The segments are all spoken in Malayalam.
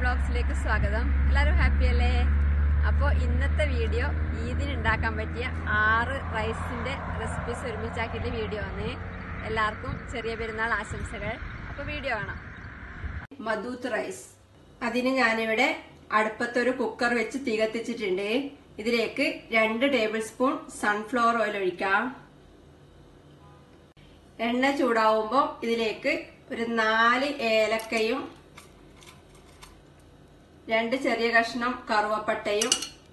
വ്ളോഗ്സിലേക്ക് സ്വാഗതം എല്ലാവരും ഹാപ്പി അല്ലേ അപ്പോൾ ഇന്നത്തെ വീഡിയോ ഈദിന് ഉണ്ടാക്കാൻ പറ്റിയ ആറ് റൈസിന്റെ റെസിപ്പീസ് ഒരുമിച്ചാക്കിയിട്ട് വീഡിയോ ആണ് എല്ലാവർക്കും ചെറിയ പെരുന്നാൾ ആശംസകൾ അപ്പോൾ വീഡിയോ കാണാം മധൂത്ത് റൈസ് അതിന് ഞാനിവിടെ അടുപ്പത്തൊരു കുക്കർ വെച്ച് തീ കത്തിച്ചിട്ടുണ്ട് ഇതിലേക്ക് രണ്ട് ടേബിൾ സ്പൂൺ സൺഫ്ലവർ ഓയിൽ ഒഴിക്കാം എണ്ണ ചൂടാവുമ്പോൾ ഇതിലേക്ക് ഒരു നാല് ഏലക്കയും രണ്ട് ചെറിയ കഷ്ണം കറുവപ്പട്ടയും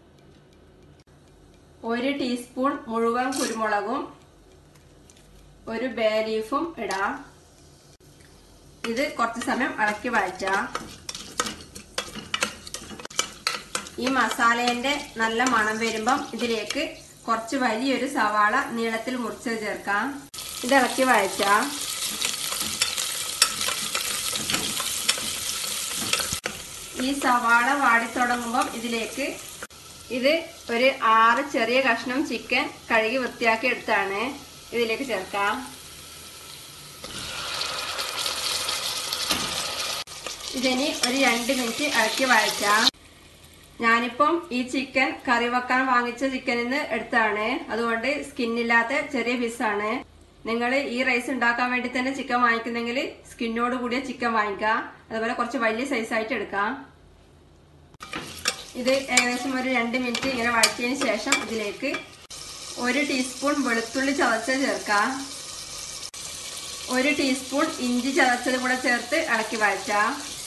ഒരു ടീസ്പൂൺ മുഴുവൻ കുരുമുളകും ഒരു ബേ ലീഫും ഇടാം ഇത് കുറച്ച് സമയം ഇളക്കി വഴറ്റാം ഈ മസാലേന്റെ നല്ല മണം വരുമ്പം ഇതിലേക്ക് കുറച്ച് വലിയൊരു സവാള നീളത്തിൽ മുറിച്ച് ചേർക്കാം ഇത് ഇളക്കി വഴറ്റാം ഈ സവാള വാടി തുടങ്ങുമ്പം ഇതിലേക്ക് ഇത് ഒരു ആറ് ചെറിയ കഷ്ണം ചിക്കൻ കഴുകി വൃത്തിയാക്കി എടുത്താണ് ഇതിലേക്ക് ചേർക്കാം ഇതിനി ഒരു രണ്ട് മിനിറ്റ് ഇളക്കി വഴറ്റാം ഞാനിപ്പം ഈ ചിക്കൻ കറി വെക്കാൻ വാങ്ങിച്ച ചിക്കനിൽ നിന്ന് എടുത്താണ് അതുകൊണ്ട് സ്കിന്നില്ലാത്ത ചെറിയ പീസാണ് നിങ്ങൾ ഈ റൈസ് ഉണ്ടാക്കാൻ വേണ്ടി തന്നെ ചിക്കൻ വാങ്ങിക്കുന്നെങ്കിൽ സ്കിന്നോട് കൂടിയ ചിക്കൻ വാങ്ങിക്കാം അതുപോലെ കുറച്ച് വലിയ സൈസായിട്ട് എടുക്കാം ഇത് ഏകദേശം ഒരു രണ്ട് മിനിറ്റ് ഇങ്ങനെ വഴറ്റിയതിന് ശേഷം ഇതിലേക്ക് ഒരു ടീസ്പൂൺ വെളുത്തുള്ളി ചതച്ചത് ചേർക്കാം ഒരു ടീസ്പൂൺ ഇഞ്ചി ചതച്ചത് കൂടെ ചേർത്ത് ഇളക്കി വഴറ്റാം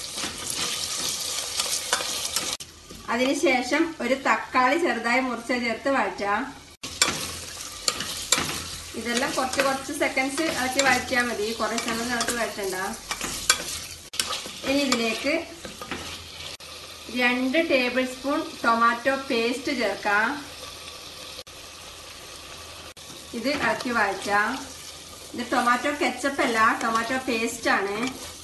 അതിനുശേഷം ഒരു തക്കാളി ചെറുതായി മുറിച്ച് ചേർത്ത് വഴറ്റാം ഇതെല്ലാം കുറച്ച് കുറച്ച് സെക്കൻഡ്സ് ഇളക്കി വഴറ്റിയാൽ മതി കുറേ സമയം ഇളക്കി വഴറ്റണ്ട ഇനി ഇതിലേക്ക് രണ്ട് ടേബിൾ സ്പൂൺ ടൊമാറ്റോ പേസ്റ്റ് ചേർക്കാം ഇത് ഇളക്കി വഴറ്റാം ഇത് ടൊമാറ്റോ കെച്ചപ്പ് അല്ല ടൊമാറ്റോ പേസ്റ്റ് ആണ്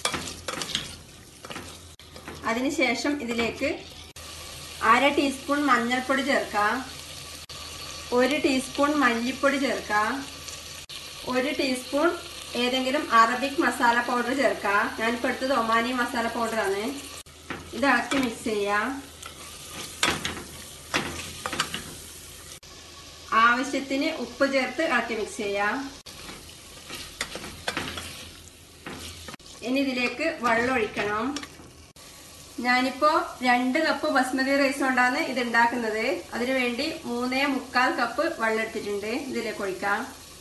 അതിനുശേഷം ഇതിലേക്ക് അര ടീസ്പൂൺ മഞ്ഞൾപ്പൊടി ചേർക്കാം ഒരു ടീസ്പൂൺ മല്ലിപ്പൊടി ചേർക്കാം ഒരു ടീസ്പൂൺ ഏതെങ്കിലും അറബിക് മസാല പൗഡർ ചേർക്കാം ഞാനിപ്പോൾ എടുത്തത് ഒമാനി മസാല പൗഡറാണ് ഇത് ഇളക്കി മിക്സ് ചെയ്യാം ആവശ്യത്തിന് ഉപ്പ് ചേർത്ത് ഇളക്കി മിക്സ് ചെയ്യാം ഇനി ഇതിലേക്ക് വെള്ളം ഒഴിക്കണം ഞാനിപ്പോ രണ്ട് കപ്പ് ബസ്മതി റൈസ് കൊണ്ടാണ് ഇത് ഉണ്ടാക്കുന്നത് അതിനു വേണ്ടി മൂന്നേ മുക്കാൽ കപ്പ് വെള്ളം എടുത്തിട്ടുണ്ട് ഇതിലേക്ക് ഒഴിക്കാം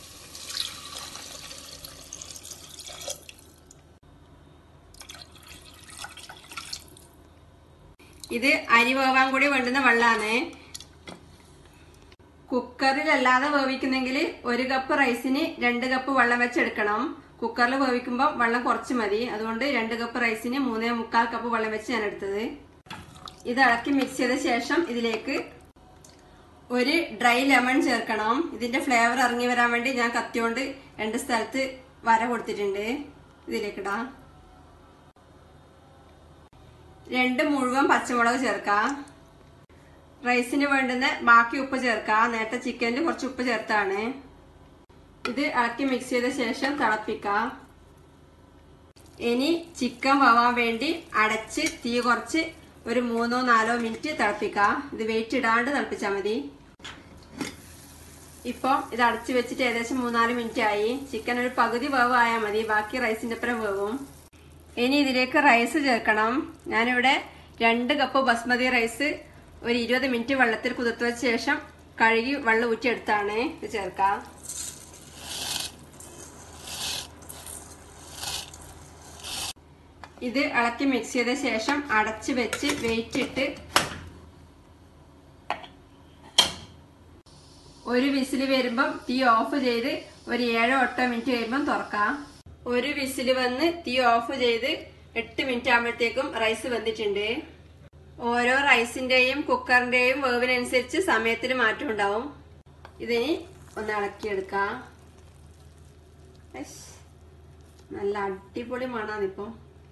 ഇത് അരി വേവാൻ കൂടി വേണ്ടുന്ന വെള്ളമാണ് കുക്കറിലല്ലാതെ വേവിക്കുന്നെങ്കിൽ ഒരു കപ്പ് റൈസിന് രണ്ട് കപ്പ് വെള്ളം വെച്ചെടുക്കണം കുക്കറിൽ വേവിക്കുമ്പോൾ വെള്ളം കുറച്ച് മതി അതുകൊണ്ട് രണ്ട് കപ്പ് റൈസിന് മൂന്നേ മുക്കാൽ കപ്പ് വെള്ളം വെച്ച് ഞാൻ എടുത്തത് ഇത് ഇളക്കി മിക്സ് ചെയ്ത ശേഷം ഇതിലേക്ക് ഒരു ഡ്രൈ ലെമൺ ചേർക്കണം ഇതിന്റെ ഫ്ലേവർ ഇറങ്ങി വരാൻ വേണ്ടി ഞാൻ കത്തിയോണ്ട് രണ്ട് സ്ഥലത്ത് വര കൊടുത്തിട്ടുണ്ട് ഇതിലേക്ക് ഇടാം രണ്ട് മുഴുവൻ പച്ചമുളക് ചേർക്കാം റൈസിന് വേണ്ടുന്ന ബാക്കി ഉപ്പ് ചേർക്കാം നേരത്തെ ചിക്കനിൽ കുറച്ച് ഉപ്പ് ചേർത്താണ് ഇത് ഇളക്കി മിക്സ് ചെയ്ത ശേഷം തിളപ്പിക്കാം ഇനി ചിക്കൻ പോവാൻ വേണ്ടി അടച്ച് തീ കുറച്ച് ഒരു മൂന്നോ നാലോ മിനിറ്റ് തിളപ്പിക്കാം ഇത് വെയിറ്റ് ഇടാണ്ട് തിളപ്പിച്ചാൽ മതി ഇപ്പം ഇത് അടച്ച് വെച്ചിട്ട് ഏകദേശം മൂന്നാല് മിനിറ്റ് ആയി ചിക്കൻ ഒരു പകുതി വേവ് ആയാൽ മതി ബാക്കി റൈസിന്റെ അപ്പുറം വേവും ഇനി ഇതിലേക്ക് റൈസ് ചേർക്കണം ഞാനിവിടെ രണ്ട് കപ്പ് ബസ്മതി റൈസ് ഒരു ഇരുപത് മിനിറ്റ് വെള്ളത്തിൽ കുതിർത്ത് വെച്ച ശേഷം കഴുകി വെള്ളം ഊറ്റിയെടുത്താണ് ഇത് ചേർക്കാം ഇത് ഇളക്കി മിക്സ് ചെയ്ത ശേഷം അടച്ച് വെച്ച് വെയിറ്റ് ഇട്ട് ഒരു വിസിൽ വരുമ്പം തീ ഓഫ് ചെയ്ത് ഒരു ഏഴോ എട്ടോ മിനിറ്റ് കഴിയുമ്പം തുറക്കാം ഒരു വിസിൽ വന്ന് തീ ഓഫ് ചെയ്ത് എട്ട് മിനിറ്റ് ആകുമ്പോഴത്തേക്കും റൈസ് വെന്തിട്ടുണ്ട് ഓരോ റൈസിന്റെയും കുക്കറിന്റെയും വേവിനനുസരിച്ച് സമയത്തിന് മാറ്റം ഉണ്ടാവും ഇതിനി ഒന്ന് ഇളക്കിയെടുക്കാം നല്ല അടിപൊളി മണാണിപ്പം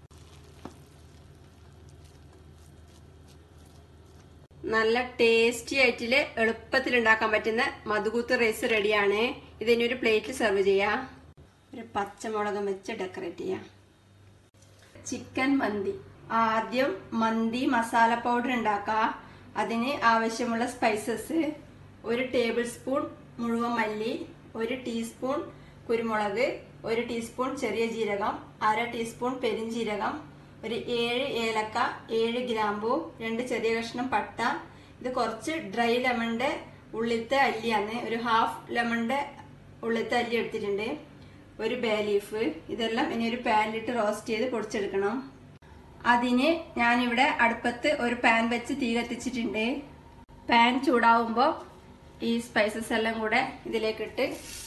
നല്ല ടേസ്റ്റി ആയിട്ടില് എളുപ്പത്തിൽ ഉണ്ടാക്കാൻ പറ്റുന്ന മധുകൂത്ത് റൈസ് റെഡിയാണ് ഇതിനി ഒരു പ്ലേറ്റിൽ സെർവ് ചെയ്യാം ഒരു പച്ചമുളകും വെച്ച് ഡെക്കറേറ്റ് ചെയ്യാം ചിക്കൻ മന്തി ആദ്യം മന്തി മസാല പൗഡർ ഉണ്ടാക്കാം അതിന് ആവശ്യമുള്ള സ്പൈസസ് ഒരു ടേബിൾ സ്പൂൺ മുഴുവൻ മല്ലി ഒരു ടീസ്പൂൺ കുരുമുളക് ഒരു ടീസ്പൂൺ ചെറിയ ജീരകം അര ടീസ്പൂൺ പെരിഞ്ജീരകം ഒരു ഏഴ് ഏലക്ക ഏഴ് ഗ്രാമ്പു രണ്ട് ചെറിയ കഷ്ണം പട്ട ഇത് കുറച്ച് ഡ്രൈ ലെമണിന്റെ ഉള്ളിലത്തെ അല്ലിയാണ് ഒരു ഹാഫ് ലെമണിന്റെ ഉള്ളിലത്തെ അല്ലി എടുത്തിട്ടുണ്ട് ഒരു ബേ ലീഫ് ഇതെല്ലാം ഇനി ഒരു പാനിലിട്ട് റോസ്റ്റ് ചെയ്ത് പൊടിച്ചെടുക്കണം അതിന് ഞാനിവിടെ അടുപ്പത്ത് ഒരു പാൻ വെച്ച് തീ കത്തിച്ചിട്ടുണ്ട് പാൻ ചൂടാവുമ്പോൾ ഈ സ്പൈസസ് എല്ലാം കൂടെ ഇതിലേക്കിട്ട്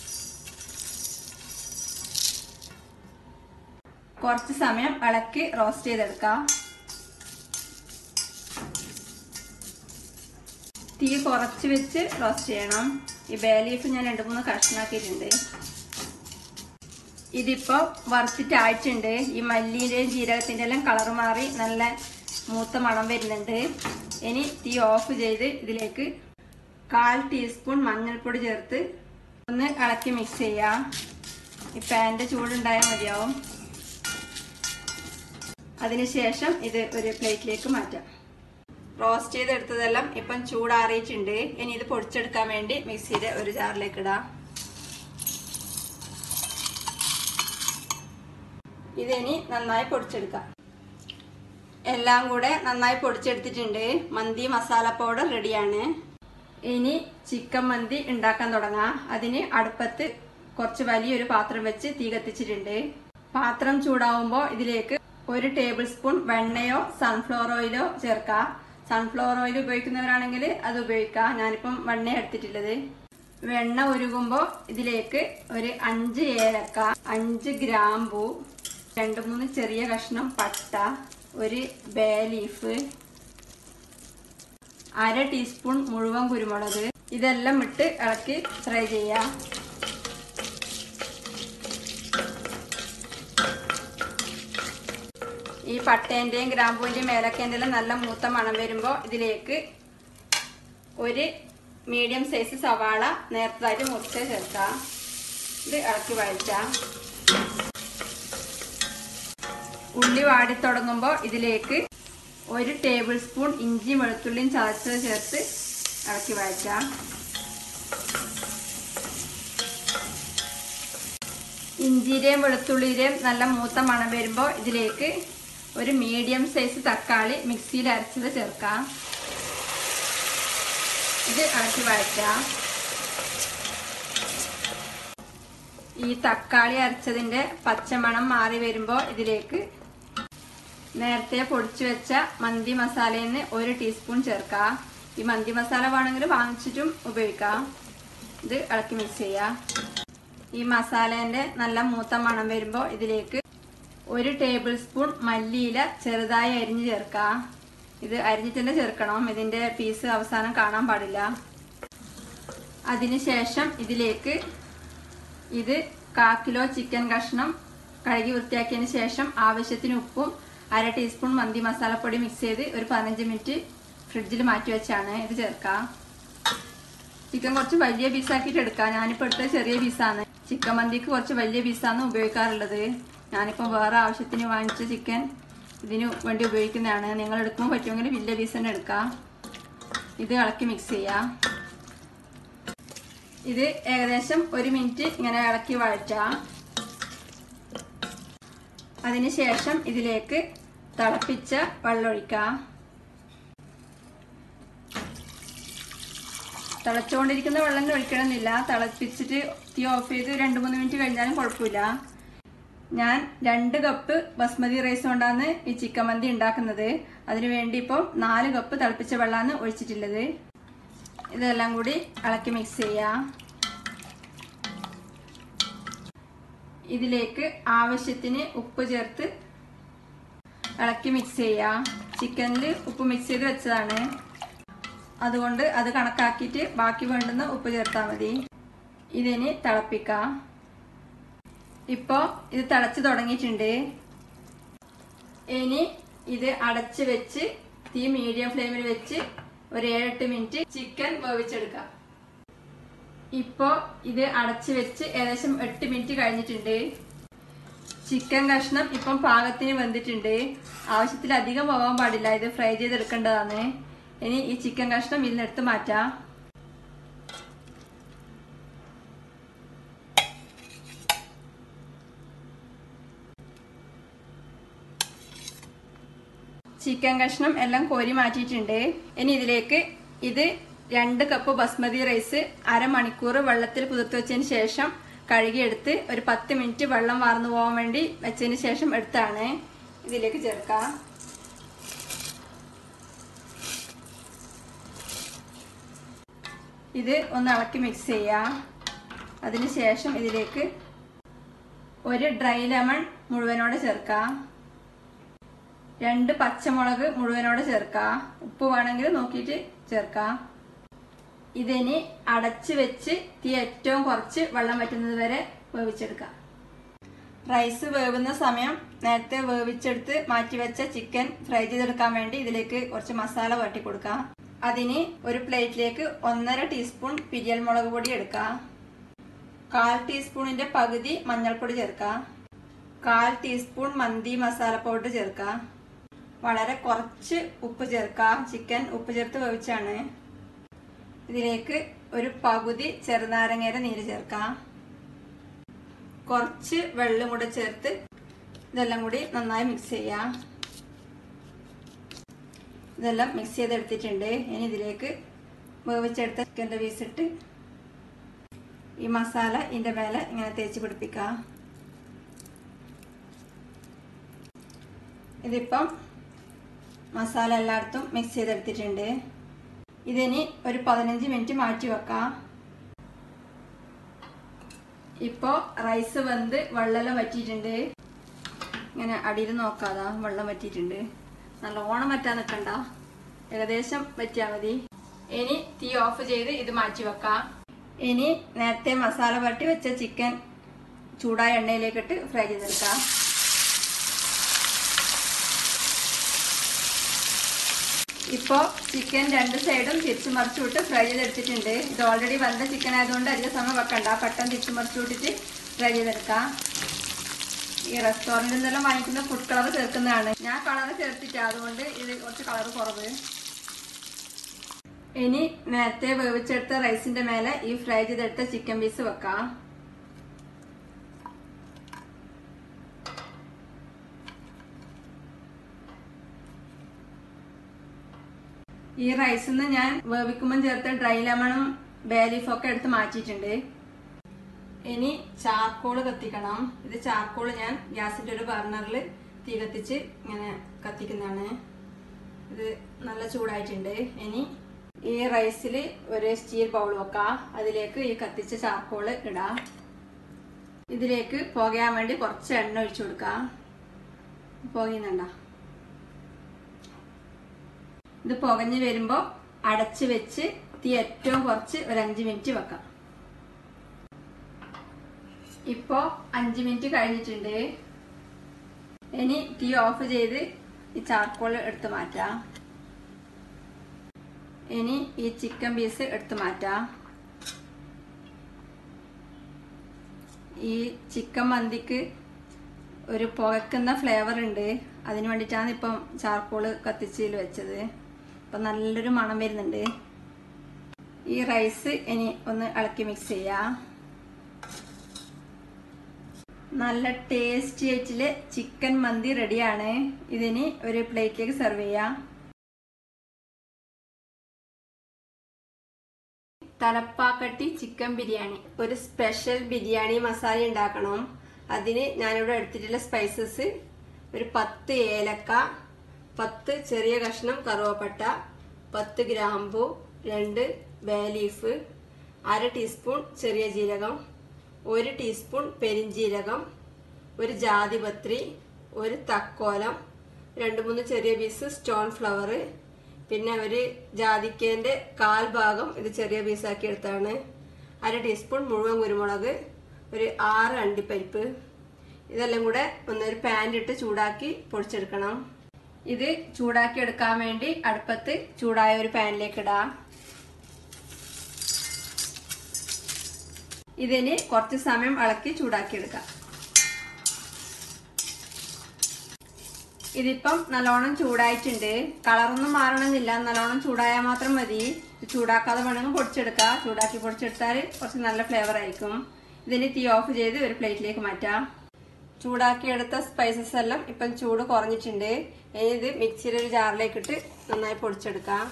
കുറച്ച് സമയം ഇളക്കി റോസ്റ്റ് ചെയ്തെടുക്കാം തീ കുറച്ച് വെച്ച് റോസ്റ്റ് ചെയ്യണം ഈ ബേ ലീഫ് ഞാൻ രണ്ട് മൂന്ന് കഷ്ണാക്കിയിട്ടുണ്ട് ഇതിപ്പോ വറുത്തിട്ടായിട്ടുണ്ട് ഈ മല്ലിയുടെയും ജീരകത്തിന്റെ എല്ലാം കളർ മാറി നല്ല മൂത്ത മണം വരുന്നുണ്ട് ഇനി തീ ഓഫ് ചെയ്ത് ഇതിലേക്ക് കാൽ ടീസ്പൂൺ മഞ്ഞൾപ്പൊടി ചേർത്ത് ഒന്ന് ഇളക്കി മിക്സ് ചെയ്യാം ഈ പാൻ്റെ ചൂടുണ്ടായാൽ മതിയാവും അതിനുശേഷം ഇത് ഒരു പ്ലേറ്റിലേക്ക് മാറ്റാം റോസ്റ്റ് ചെയ്തെടുത്തതെല്ലാം ഇപ്പം ചൂടാറിയിട്ടുണ്ട് ഇനി ഇത് പൊടിച്ചെടുക്കാൻ വേണ്ടി മിക്സിയുടെ ഒരു ജാറിലേക്ക് ഇടാം ഇതിനി നന്നായി പൊടിച്ചെടുക്കാം എല്ലാം കൂടെ നന്നായി പൊടിച്ചെടുത്തിട്ടുണ്ട് മന്തി മസാല പൗഡർ റെഡിയാണ് ഇനി ചിക്കൻ മന്തി ഉണ്ടാക്കാൻ തുടങ്ങാം അതിന് അടുപ്പത്ത് കുറച്ച് വലിയൊരു പാത്രം വെച്ച് തീ കത്തിച്ചിട്ടുണ്ട് പാത്രം ചൂടാവുമ്പോൾ ഇതിലേക്ക് ഒരു ടേബിൾ സ്പൂൺ വെണ്ണയോ സൺഫ്ലവർ ഓയിലോ ചേർക്കാം സൺഫ്ലവർ ഓയിൽ ഉപയോഗിക്കുന്നവരാണെങ്കിൽ അത് ഉപയോഗിക്കാം ഞാനിപ്പം വെണ്ണ എടുത്തിട്ടുള്ളത് വെണ്ണ ഉരുകുമ്പോൾ ഇതിലേക്ക് ഒരു അഞ്ച് ഏലക്ക അഞ്ച് ഗ്രാമ്പു രണ്ട് മൂന്ന് ചെറിയ കഷ്ണം പട്ട ഒരു ബേ ലീഫ് അര ടീസ്പൂൺ മുഴുവൻ കുരുമുളക് ഇതെല്ലാം ഇട്ട് ഇളക്കി ഫ്രൈ ചെയ്യാം ഈ പട്ടേന്റെയും ഗ്രാമ്പൂവിന്റെയും ഏലക്കേന്റെ എല്ലാം നല്ല മൂത്ത മണം വരുമ്പോൾ ഇതിലേക്ക് ഒരു മീഡിയം സൈസ് സവാള നേരത്തതായിട്ട് മുറിച്ച് ചേർക്കാം ഇത് ഇളക്കി വഴറ്റാം ഉള്ളി വാടി തുടങ്ങുമ്പോൾ ഇതിലേക്ക് ഒരു ടേബിൾ സ്പൂൺ ഇഞ്ചി വെളുത്തുള്ളിയും ചതച്ചത് ചേർത്ത് ഇളക്കി വഴറ്റാം ഇഞ്ചിയുടെയും വെളുത്തുള്ളിയുടെയും നല്ല മൂത്ത മണം വരുമ്പോൾ ഇതിലേക്ക് ഒരു മീഡിയം സൈസ് തക്കാളി മിക്സിയിൽ അരച്ചത് ചേർക്കാം ഇത് ഇളക്കി വഴറ്റാം ഈ തക്കാളി അരച്ചതിന്റെ പച്ചമണം മാറി വരുമ്പോൾ ഇതിലേക്ക് നേരത്തെ പൊടിച്ചു വെച്ച മന്തി മസാലയിൽ നിന്ന് ഒരു ടീസ്പൂൺ ചേർക്കാം ഈ മന്തി മസാല വേണമെങ്കിൽ വാങ്ങിച്ചിട്ടും ഉപയോഗിക്കാം ഇത് ഇളക്കി മിക്സ് ചെയ്യാം ഈ മസാലേന്റെ നല്ല മൂത്ത മണം വരുമ്പോൾ ഇതിലേക്ക് ഒരു ടേബിൾ സ്പൂൺ മല്ലിയില ചെറുതായി അരിഞ്ഞ് ചേർക്കാം ഇത് അരിഞ്ഞിട്ട് തന്നെ ചേർക്കണം ഇതിന്റെ പീസ് അവസാനം കാണാൻ പാടില്ല അതിനുശേഷം ഇതിലേക്ക് ഇത് കാ കിലോ ചിക്കൻ കഷ്ണം കഴുകി വൃത്തിയാക്കിയതിന് ശേഷം ആവശ്യത്തിന് ഉപ്പും അര ടീസ്പൂൺ മന്തി മസാലപ്പൊടി മിക്സ് ചെയ്ത് ഒരു പതിനഞ്ച് മിനിറ്റ് ഫ്രിഡ്ജിൽ മാറ്റി വെച്ചാണ് ഇത് ചേർക്കാം ചിക്കൻ കുറച്ച് വലിയ പീസാക്കിയിട്ട് എടുക്കാം ഞാനിപ്പോൾ എടുത്ത ചെറിയ പീസാണ് ചിക്കൻ മന്തിക്ക് കുറച്ച് വലിയ പീസാണ് ഉപയോഗിക്കാറുള്ളത് ഞാനിപ്പോൾ വേറെ ആവശ്യത്തിന് വാങ്ങിച്ച ചിക്കൻ ഇതിന് വേണ്ടി ഉപയോഗിക്കുന്നതാണ് നിങ്ങൾ എടുക്കുമ്പോൾ പറ്റുമെങ്കിൽ വലിയ പീസ് തന്നെ എടുക്കാം ഇത് ഇളക്കി മിക്സ് ചെയ്യാം ഇത് ഏകദേശം ഒരു മിനിറ്റ് ഇങ്ങനെ ഇളക്കി വഴറ്റാം അതിനുശേഷം ഇതിലേക്ക് തിളപ്പിച്ച വെള്ളം ഒഴിക്കാം തിളച്ചുകൊണ്ടിരിക്കുന്ന വെള്ളം ഒഴിക്കണമെന്നില്ല തിളപ്പിച്ചിട്ട് തീ ഓഫ് ചെയ്ത് രണ്ട് മൂന്ന് മിനിറ്റ് കഴിഞ്ഞാലും കുഴപ്പമില്ല ഞാൻ രണ്ട് കപ്പ് ബസ്മതി റൈസ് കൊണ്ടാണ് ഈ ചിക്കൻ മന്തി ഉണ്ടാക്കുന്നത് അതിനു വേണ്ടി ഇപ്പോൾ നാല് കപ്പ് തിളപ്പിച്ച വെള്ളമാണ് ഒഴിച്ചിട്ടുള്ളത് ഇതെല്ലാം കൂടി ഇളക്കി മിക്സ് ചെയ്യാം ഇതിലേക്ക് ആവശ്യത്തിന് ഉപ്പ് ചേർത്ത് ഇളക്കി മിക്സ് ചെയ്യാം ചിക്കനിൽ ഉപ്പ് മിക്സ് ചെയ്ത് വെച്ചതാണ് അതുകൊണ്ട് അത് കണക്കാക്കിയിട്ട് ബാക്കി വേണ്ടുന്ന ഉപ്പ് ചേർത്താൽ മതി ഇതിന് തിളപ്പിക്കാം ഇപ്പോൾ ഇത് തിളച്ച് തുടങ്ങിയിട്ടുണ്ട് ഇനി ഇത് അടച്ച് വെച്ച് തീ മീഡിയം ഫ്ലെയിമിൽ വെച്ച് ഒരു ഏഴെട്ട് മിനിറ്റ് ചിക്കൻ വേവിച്ചെടുക്കാം ഇപ്പോ ഇത് അടച്ചു വെച്ച് ഏകദേശം എട്ട് മിനിറ്റ് കഴിഞ്ഞിട്ടുണ്ട് ചിക്കൻ കഷ്ണം ഇപ്പം പാകത്തിന് വെന്തിട്ടുണ്ട് ആവശ്യത്തിലധികം പോകാൻ പാടില്ല ഇത് ഫ്രൈ ചെയ്തെടുക്കേണ്ടതാണ് ഇനി ഈ ചിക്കൻ കഷ്ണം ഇതിനെടുത്ത് മാറ്റാം ചിക്കൻ കഷ്ണം എല്ലാം കോരി മാറ്റിയിട്ടുണ്ട് ഇനി ഇതിലേക്ക് ഇത് രണ്ട് കപ്പ് ബസ്മതി റൈസ് അരമണിക്കൂർ വെള്ളത്തിൽ കുതിർത്ത് വെച്ചതിന് ശേഷം കഴുകിയെടുത്ത് ഒരു പത്ത് മിനിറ്റ് വെള്ളം വാർന്നു പോകാൻ വേണ്ടി വെച്ചതിന് ശേഷം എടുത്താണ് ഇതിലേക്ക് ചേർക്കാം ഇത് ഒന്ന് ഇളക്കി മിക്സ് ചെയ്യാം അതിനുശേഷം ഇതിലേക്ക് ഒരു ഡ്രൈ ലെമൺ മുഴുവനോടെ ചേർക്കാം രണ്ട് പച്ചമുളക് മുഴുവനോടെ ചേർക്കാം ഉപ്പ് വേണമെങ്കിൽ നോക്കിയിട്ട് ചേർക്കാം ഇതിനി അടച്ച് വെച്ച് തീ ഏറ്റവും കുറച്ച് വെള്ളം വറ്റുന്നത് വരെ വേവിച്ചെടുക്കാം റൈസ് വേവുന്ന സമയം നേരത്തെ വേവിച്ചെടുത്ത് മാറ്റിവെച്ച ചിക്കൻ ഫ്രൈ ചെയ്തെടുക്കാൻ വേണ്ടി ഇതിലേക്ക് കുറച്ച് മസാല വട്ടി കൊടുക്കാം അതിന് ഒരു പ്ലേറ്റിലേക്ക് ഒന്നര ടീസ്പൂൺ പിരിയൽ മുളക് പൊടി എടുക്കാം കാൽ ടീസ്പൂണിന്റെ പകുതി മഞ്ഞൾപ്പൊടി ചേർക്കാം കാൽ ടീസ്പൂൺ മന്തി മസാല പൗഡർ ചേർക്കാം വളരെ കുറച്ച് ഉപ്പ് ചേർക്കാം ചിക്കൻ ഉപ്പ് ചേർത്ത് വേവിച്ചാണ് ഇതിലേക്ക് ഒരു പകുതി ചെറുനാരങ്ങയുടെ നീര് ചേർക്കാം കുറച്ച് വെള്ളം കൂടെ ചേർത്ത് ഇതെല്ലാം കൂടി നന്നായി മിക്സ് ചെയ്യാം ഇതെല്ലാം മിക്സ് ചെയ്തെടുത്തിട്ടുണ്ട് ഇനി ഇതിലേക്ക് വേവിച്ചെടുത്ത ചിക്കൻ്റെ പീസ് ഇട്ട് ഈ മസാല ഇതിൻ്റെ മേലെ ഇങ്ങനെ തേച്ച് പിടിപ്പിക്കാം ഇതിപ്പം മസാല എല്ലായിടത്തും മിക്സ് ചെയ്തെടുത്തിട്ടുണ്ട് ഇതിനി ഒരു പതിനഞ്ച് മിനിറ്റ് മാറ്റി വെക്കാം ഇപ്പോൾ റൈസ് വെന്ത് വെള്ളമെല്ലാം വറ്റിയിട്ടുണ്ട് ഇങ്ങനെ അടിയിൽ നോക്കാതാ വെള്ളം വറ്റിയിട്ടുണ്ട് നല്ലോണം വറ്റാൻ നിൽക്കണ്ട ഏകദേശം വറ്റിയാൽ മതി ഇനി തീ ഓഫ് ചെയ്ത് ഇത് മാറ്റി വെക്കാം ഇനി നേരത്തെ മസാല വട്ടി വെച്ച ചിക്കൻ ചൂടായ എണ്ണയിലേക്കിട്ട് ഫ്രൈ ചെയ്തെടുക്കാം ഇപ്പോൾ ചിക്കൻ രണ്ട് സൈഡും തിരിച്ചു മറിച്ചു വിട്ട് ഫ്രൈ ചെയ്തെടുത്തിട്ടുണ്ട് ഇത് ഓൾറെഡി വന്ന ചിക്കൻ ആയതുകൊണ്ട് അധിക സമയം വെക്കണ്ട പെട്ടെന്ന് തിരിച്ചു മറിച്ചു വിട്ടിട്ട് ഫ്രൈ ചെയ്തെടുക്കാം ഈ റെസ്റ്റോറൻറ്റിൽ നിന്നെല്ലാം വാങ്ങിക്കുന്ന ഫുഡ് കളർ ചേർക്കുന്നതാണ് ഞാൻ കളർ ചേർത്തിട്ട് അതുകൊണ്ട് ഇത് കുറച്ച് കളർ കുറവ് ഇനി നേരത്തെ വേവിച്ചെടുത്ത റൈസിന്റെ മേലെ ഈ ഫ്രൈ ചെയ്തെടുത്ത ചിക്കൻ പീസ് വെക്കാം ഈ റൈസിൽ നിന്ന് ഞാൻ വേവിക്കുമ്പോൾ ചേർത്ത ഡ്രൈ ലെമണും ബേലീഫും ഒക്കെ എടുത്ത് മാറ്റിയിട്ടുണ്ട് ഇനി ചാർക്കോൾ കത്തിക്കണം ഇത് ചാർക്കോൾ ഞാൻ ഗ്യാസിന്റെ ഒരു ബർണറിൽ തീ കത്തിച്ച് ഇങ്ങനെ കത്തിക്കുന്നതാണ് ഇത് നല്ല ചൂടായിട്ടുണ്ട് ഇനി ഈ റൈസിൽ ഒരു സ്റ്റീൽ ബൗൾ വെക്കാം അതിലേക്ക് ഈ കത്തിച്ച ചാർക്കോൾ ഇടാം ഇതിലേക്ക് പുകയാൻ വേണ്ടി കുറച്ച് എണ്ണ ഒഴിച്ചു കൊടുക്കാം പുകയുന്നുണ്ടോ ഇത് പുകഞ്ഞ് വരുമ്പോൾ അടച്ച് വെച്ച് തീ ഏറ്റവും കുറച്ച് ഒരു അഞ്ച് മിനിറ്റ് വെക്കാം ഇപ്പോ അഞ്ച് മിനിറ്റ് കഴിഞ്ഞിട്ടുണ്ട് ഇനി തീ ഓഫ് ചെയ്ത് ഈ ചാർക്കോൾ എടുത്ത് മാറ്റാം ഇനി ഈ ചിക്കൻ പീസ് എടുത്ത് മാറ്റാം ഈ ചിക്കൻ മന്തിക്ക് ഒരു പുകക്കുന്ന ഫ്ലേവർ ഉണ്ട് അതിന് വേണ്ടിയിട്ടാണ് ഇപ്പം ചാർക്കോൾ കത്തിച്ചതിൽ വെച്ചത് അപ്പം നല്ലൊരു മണം വരുന്നുണ്ട് ഈ റൈസ് ഇനി ഒന്ന് ഇളക്കി മിക്സ് ചെയ്യാം നല്ല ടേസ്റ്റി ആയിട്ടുള്ള ചിക്കൻ മന്തി റെഡിയാണ് ഇതിന് ഒരു പ്ലേറ്റിലേക്ക് സെർവ് ചെയ്യാം തലപ്പാക്കട്ടി ചിക്കൻ ബിരിയാണി ഒരു സ്പെഷ്യൽ ബിരിയാണി മസാല ഉണ്ടാക്കണം അതിന് ഞാനിവിടെ എടുത്തിട്ടുള്ള സ്പൈസസ് ഒരു പത്ത് ഏലക്ക പത്ത് ചെറിയ കഷ്ണം കറുവപ്പട്ട പത്ത് ഗ്രാമ്പു രണ്ട് ബേ ലീഫ് അര ടീസ്പൂൺ ചെറിയ ജീരകം ഒരു ടീസ്പൂൺ പെരിഞ്ജീരകം ഒരു ജാതിപത്രി ഒരു തക്കോലം രണ്ട് മൂന്ന് ചെറിയ പീസ് സ്റ്റോൺ ഫ്ലവർ പിന്നെ ഒരു ജാതിക്കേന്റെ കാൽ ഭാഗം ഇത് ചെറിയ പീസാക്കി എടുത്താണ് അര ടീസ്പൂൺ മുഴുവൻ കുരുമുളക് ഒരു ആറ് അണ്ടിപ്പരിപ്പ് ഇതെല്ലാം കൂടെ ഒന്നൊരു പാനിലിട്ട് ചൂടാക്കി പൊടിച്ചെടുക്കണം ഇത് ചൂടാക്കി എടുക്കാൻ വേണ്ടി അടുപ്പത്ത് ചൂടായ ഒരു പാനിലേക്ക് ഇടാം ഇതിന് കുറച്ച് സമയം ഇളക്കി ചൂടാക്കി എടുക്കാം ഇതിപ്പം നല്ലോണം ചൂടായിട്ടുണ്ട് കളറൊന്നും മാറണമെന്നില്ല നല്ലോണം ചൂടായാൽ മാത്രം മതി ഇത് ചൂടാക്കാതെ വേണമെങ്കിൽ പൊടിച്ചെടുക്കുക ചൂടാക്കി പൊടിച്ചെടുത്താൽ കുറച്ച് നല്ല ഫ്ലേവർ ആയിരിക്കും ഇതിന് തീ ഓഫ് ചെയ്ത് ഒരു പ്ലേറ്റിലേക്ക് മാറ്റാം ചൂടാക്കിയെടുത്ത സ്പൈസസ് എല്ലാം ഇപ്പം ചൂട് കുറഞ്ഞിട്ടുണ്ട് ഇനി ഇത് മിക്സിയുടെ ഒരു ജാറിലേക്ക് ഇട്ട് നന്നായി പൊടിച്ചെടുക്കാം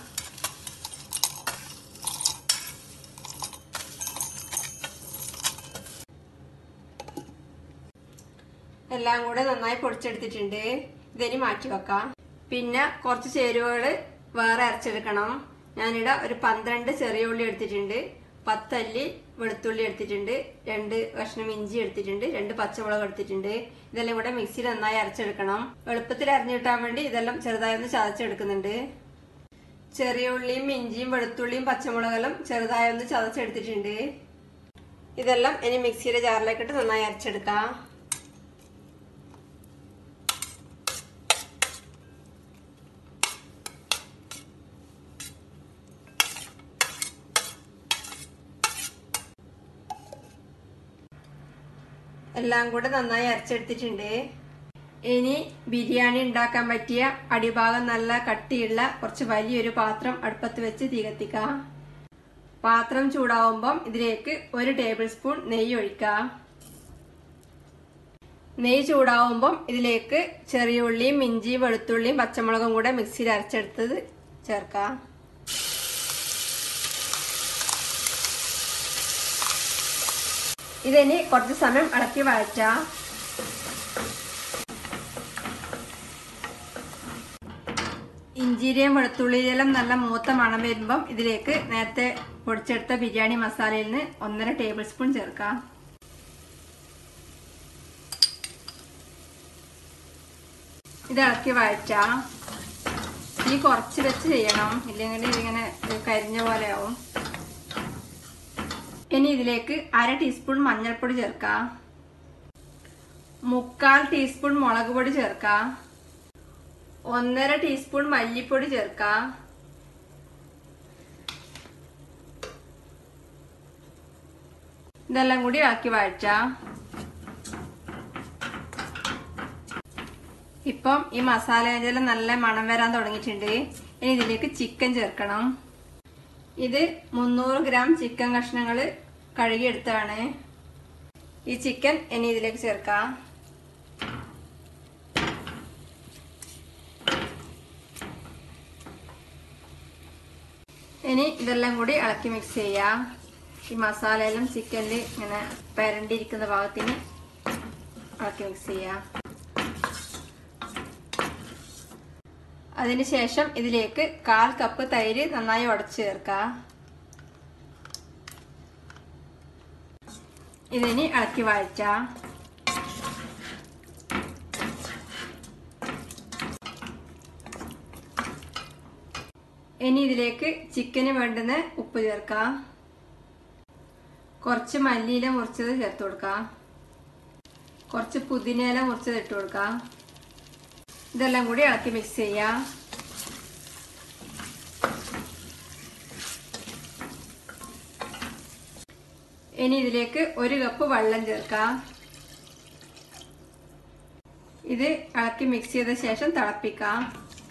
എല്ലാം കൂടെ നന്നായി പൊടിച്ചെടുത്തിട്ടുണ്ട് ഇതിനി മാറ്റി വെക്കാം പിന്നെ കുറച്ച് ചേരുവകൾ വേറെ അരച്ചെടുക്കണം ഞാനിവിടെ ഒരു പന്ത്രണ്ട് ചെറിയ ഉള്ളി എടുത്തിട്ടുണ്ട് പത്തല്ലി വെളുത്തുള്ളി എടുത്തിട്ടുണ്ട് രണ്ട് കഷ്ണം ഇഞ്ചി എടുത്തിട്ടുണ്ട് രണ്ട് പച്ചമുളക് എടുത്തിട്ടുണ്ട് ഇതെല്ലാം കൂടെ മിക്സിയിൽ നന്നായി അരച്ചെടുക്കണം എളുപ്പത്തിൽ അരിഞ്ഞു കിട്ടാൻ വേണ്ടി ഇതെല്ലാം ചെറുതായി ഒന്ന് ചതച്ചെടുക്കുന്നുണ്ട് ചെറിയ ഉള്ളിയും ഇഞ്ചിയും വെളുത്തുള്ളിയും പച്ചമുളകെല്ലാം ചെറുതായി ഒന്ന് ചതച്ചെടുത്തിട്ടുണ്ട് ഇതെല്ലാം ഇനി മിക്സിയുടെ ജാറിലേക്കിട്ട് നന്നായി അരച്ചെടുക്കാം എല്ലാം കൂടെ നന്നായി അരച്ചെടുത്തിട്ടുണ്ട് ഇനി ബിരിയാണി ഉണ്ടാക്കാൻ പറ്റിയ അടിഭാഗം നല്ല കട്ടിയുള്ള കുറച്ച് വലിയൊരു പാത്രം അടുപ്പത്ത് വെച്ച് തീ കത്തിക്കാം പാത്രം ചൂടാവുമ്പം ഇതിലേക്ക് ഒരു ടേബിൾ സ്പൂൺ നെയ്യ് ഒഴിക്കാം നെയ്യ് ചൂടാവുമ്പം ഇതിലേക്ക് ചെറിയ ഉള്ളിയും ഇഞ്ചിയും വെളുത്തുള്ളിയും പച്ചമുളകും കൂടെ മിക്സിയിൽ അരച്ചെടുത്തത് ചേർക്കാം ഇതിനി കുറച്ച് സമയം ഇളക്കി വഴറ്റാം ഇഞ്ചിരിയും വെളുത്തുള്ളിയിലെല്ലാം നല്ല മൂത്ത മണം വരുമ്പം ഇതിലേക്ക് നേരത്തെ പൊടിച്ചെടുത്ത ബിരിയാണി മസാലയിൽ നിന്ന് ഒന്നര ടേബിൾ സ്പൂൺ ചേർക്കാം ഇത് ഇളക്കി വഴറ്റാം ഇനി കുറച്ച് വെച്ച് ചെയ്യണം ഇല്ലെങ്കിൽ ഇതിങ്ങനെ കരിഞ്ഞ പോലെ ആവും ഇനി ഇതിലേക്ക് അര ടീസ്പൂൺ മഞ്ഞൾപ്പൊടി ചേർക്കാം മുക്കാൽ ടീസ്പൂൺ മുളക് പൊടി ചേർക്കാം ഒന്നര ടീസ്പൂൺ മല്ലിപ്പൊടി ചേർക്കാം ഇതെല്ലാം കൂടി ആക്കി വഴറ്റാം ഇപ്പം ഈ മസാലയെല്ലാം നല്ല മണം വരാൻ തുടങ്ങിയിട്ടുണ്ട് ഇനി ഇതിലേക്ക് ചിക്കൻ ചേർക്കണം ഇത് മുന്നൂറ് ഗ്രാം ചിക്കൻ കഷ്ണങ്ങൾ കഴുകിയെടുത്താണ് ഈ ചിക്കൻ ഇനി ഇതിലേക്ക് ചേർക്കാം ഇനി ഇതെല്ലാം കൂടി ഇളക്കി മിക്സ് ചെയ്യാം ഈ മസാലയെല്ലാം ചിക്കനിൽ ഇങ്ങനെ പരണ്ടിരിക്കുന്ന ഭാഗത്തിന് ഇളക്കി മിക്സ് ചെയ്യാം അതിനുശേഷം ഇതിലേക്ക് കാൽ കപ്പ് തൈര് നന്നായി ഉടച്ചു ചേർക്കാം ഇതിനി ഇളക്കി വഴറ്റാം ഇനി ഇതിലേക്ക് ചിക്കന് വേണ്ടുന്ന ഉപ്പ് ചേർക്കാം കുറച്ച് മല്ലിയില മുറിച്ചത് ചേർത്ത് കൊടുക്കാം കുറച്ച് പുതിനയില മുറിച്ചത് ഇട്ട് കൊടുക്കാം ഇതെല്ലാം കൂടി ഇളക്കി മിക്സ് ചെയ്യാം ഇനി ഇതിലേക്ക് ഒരു കപ്പ് വെള്ളം ചേർക്കാം ഇത് ഇളക്കി മിക്സ് ചെയ്ത ശേഷം തിളപ്പിക്കാം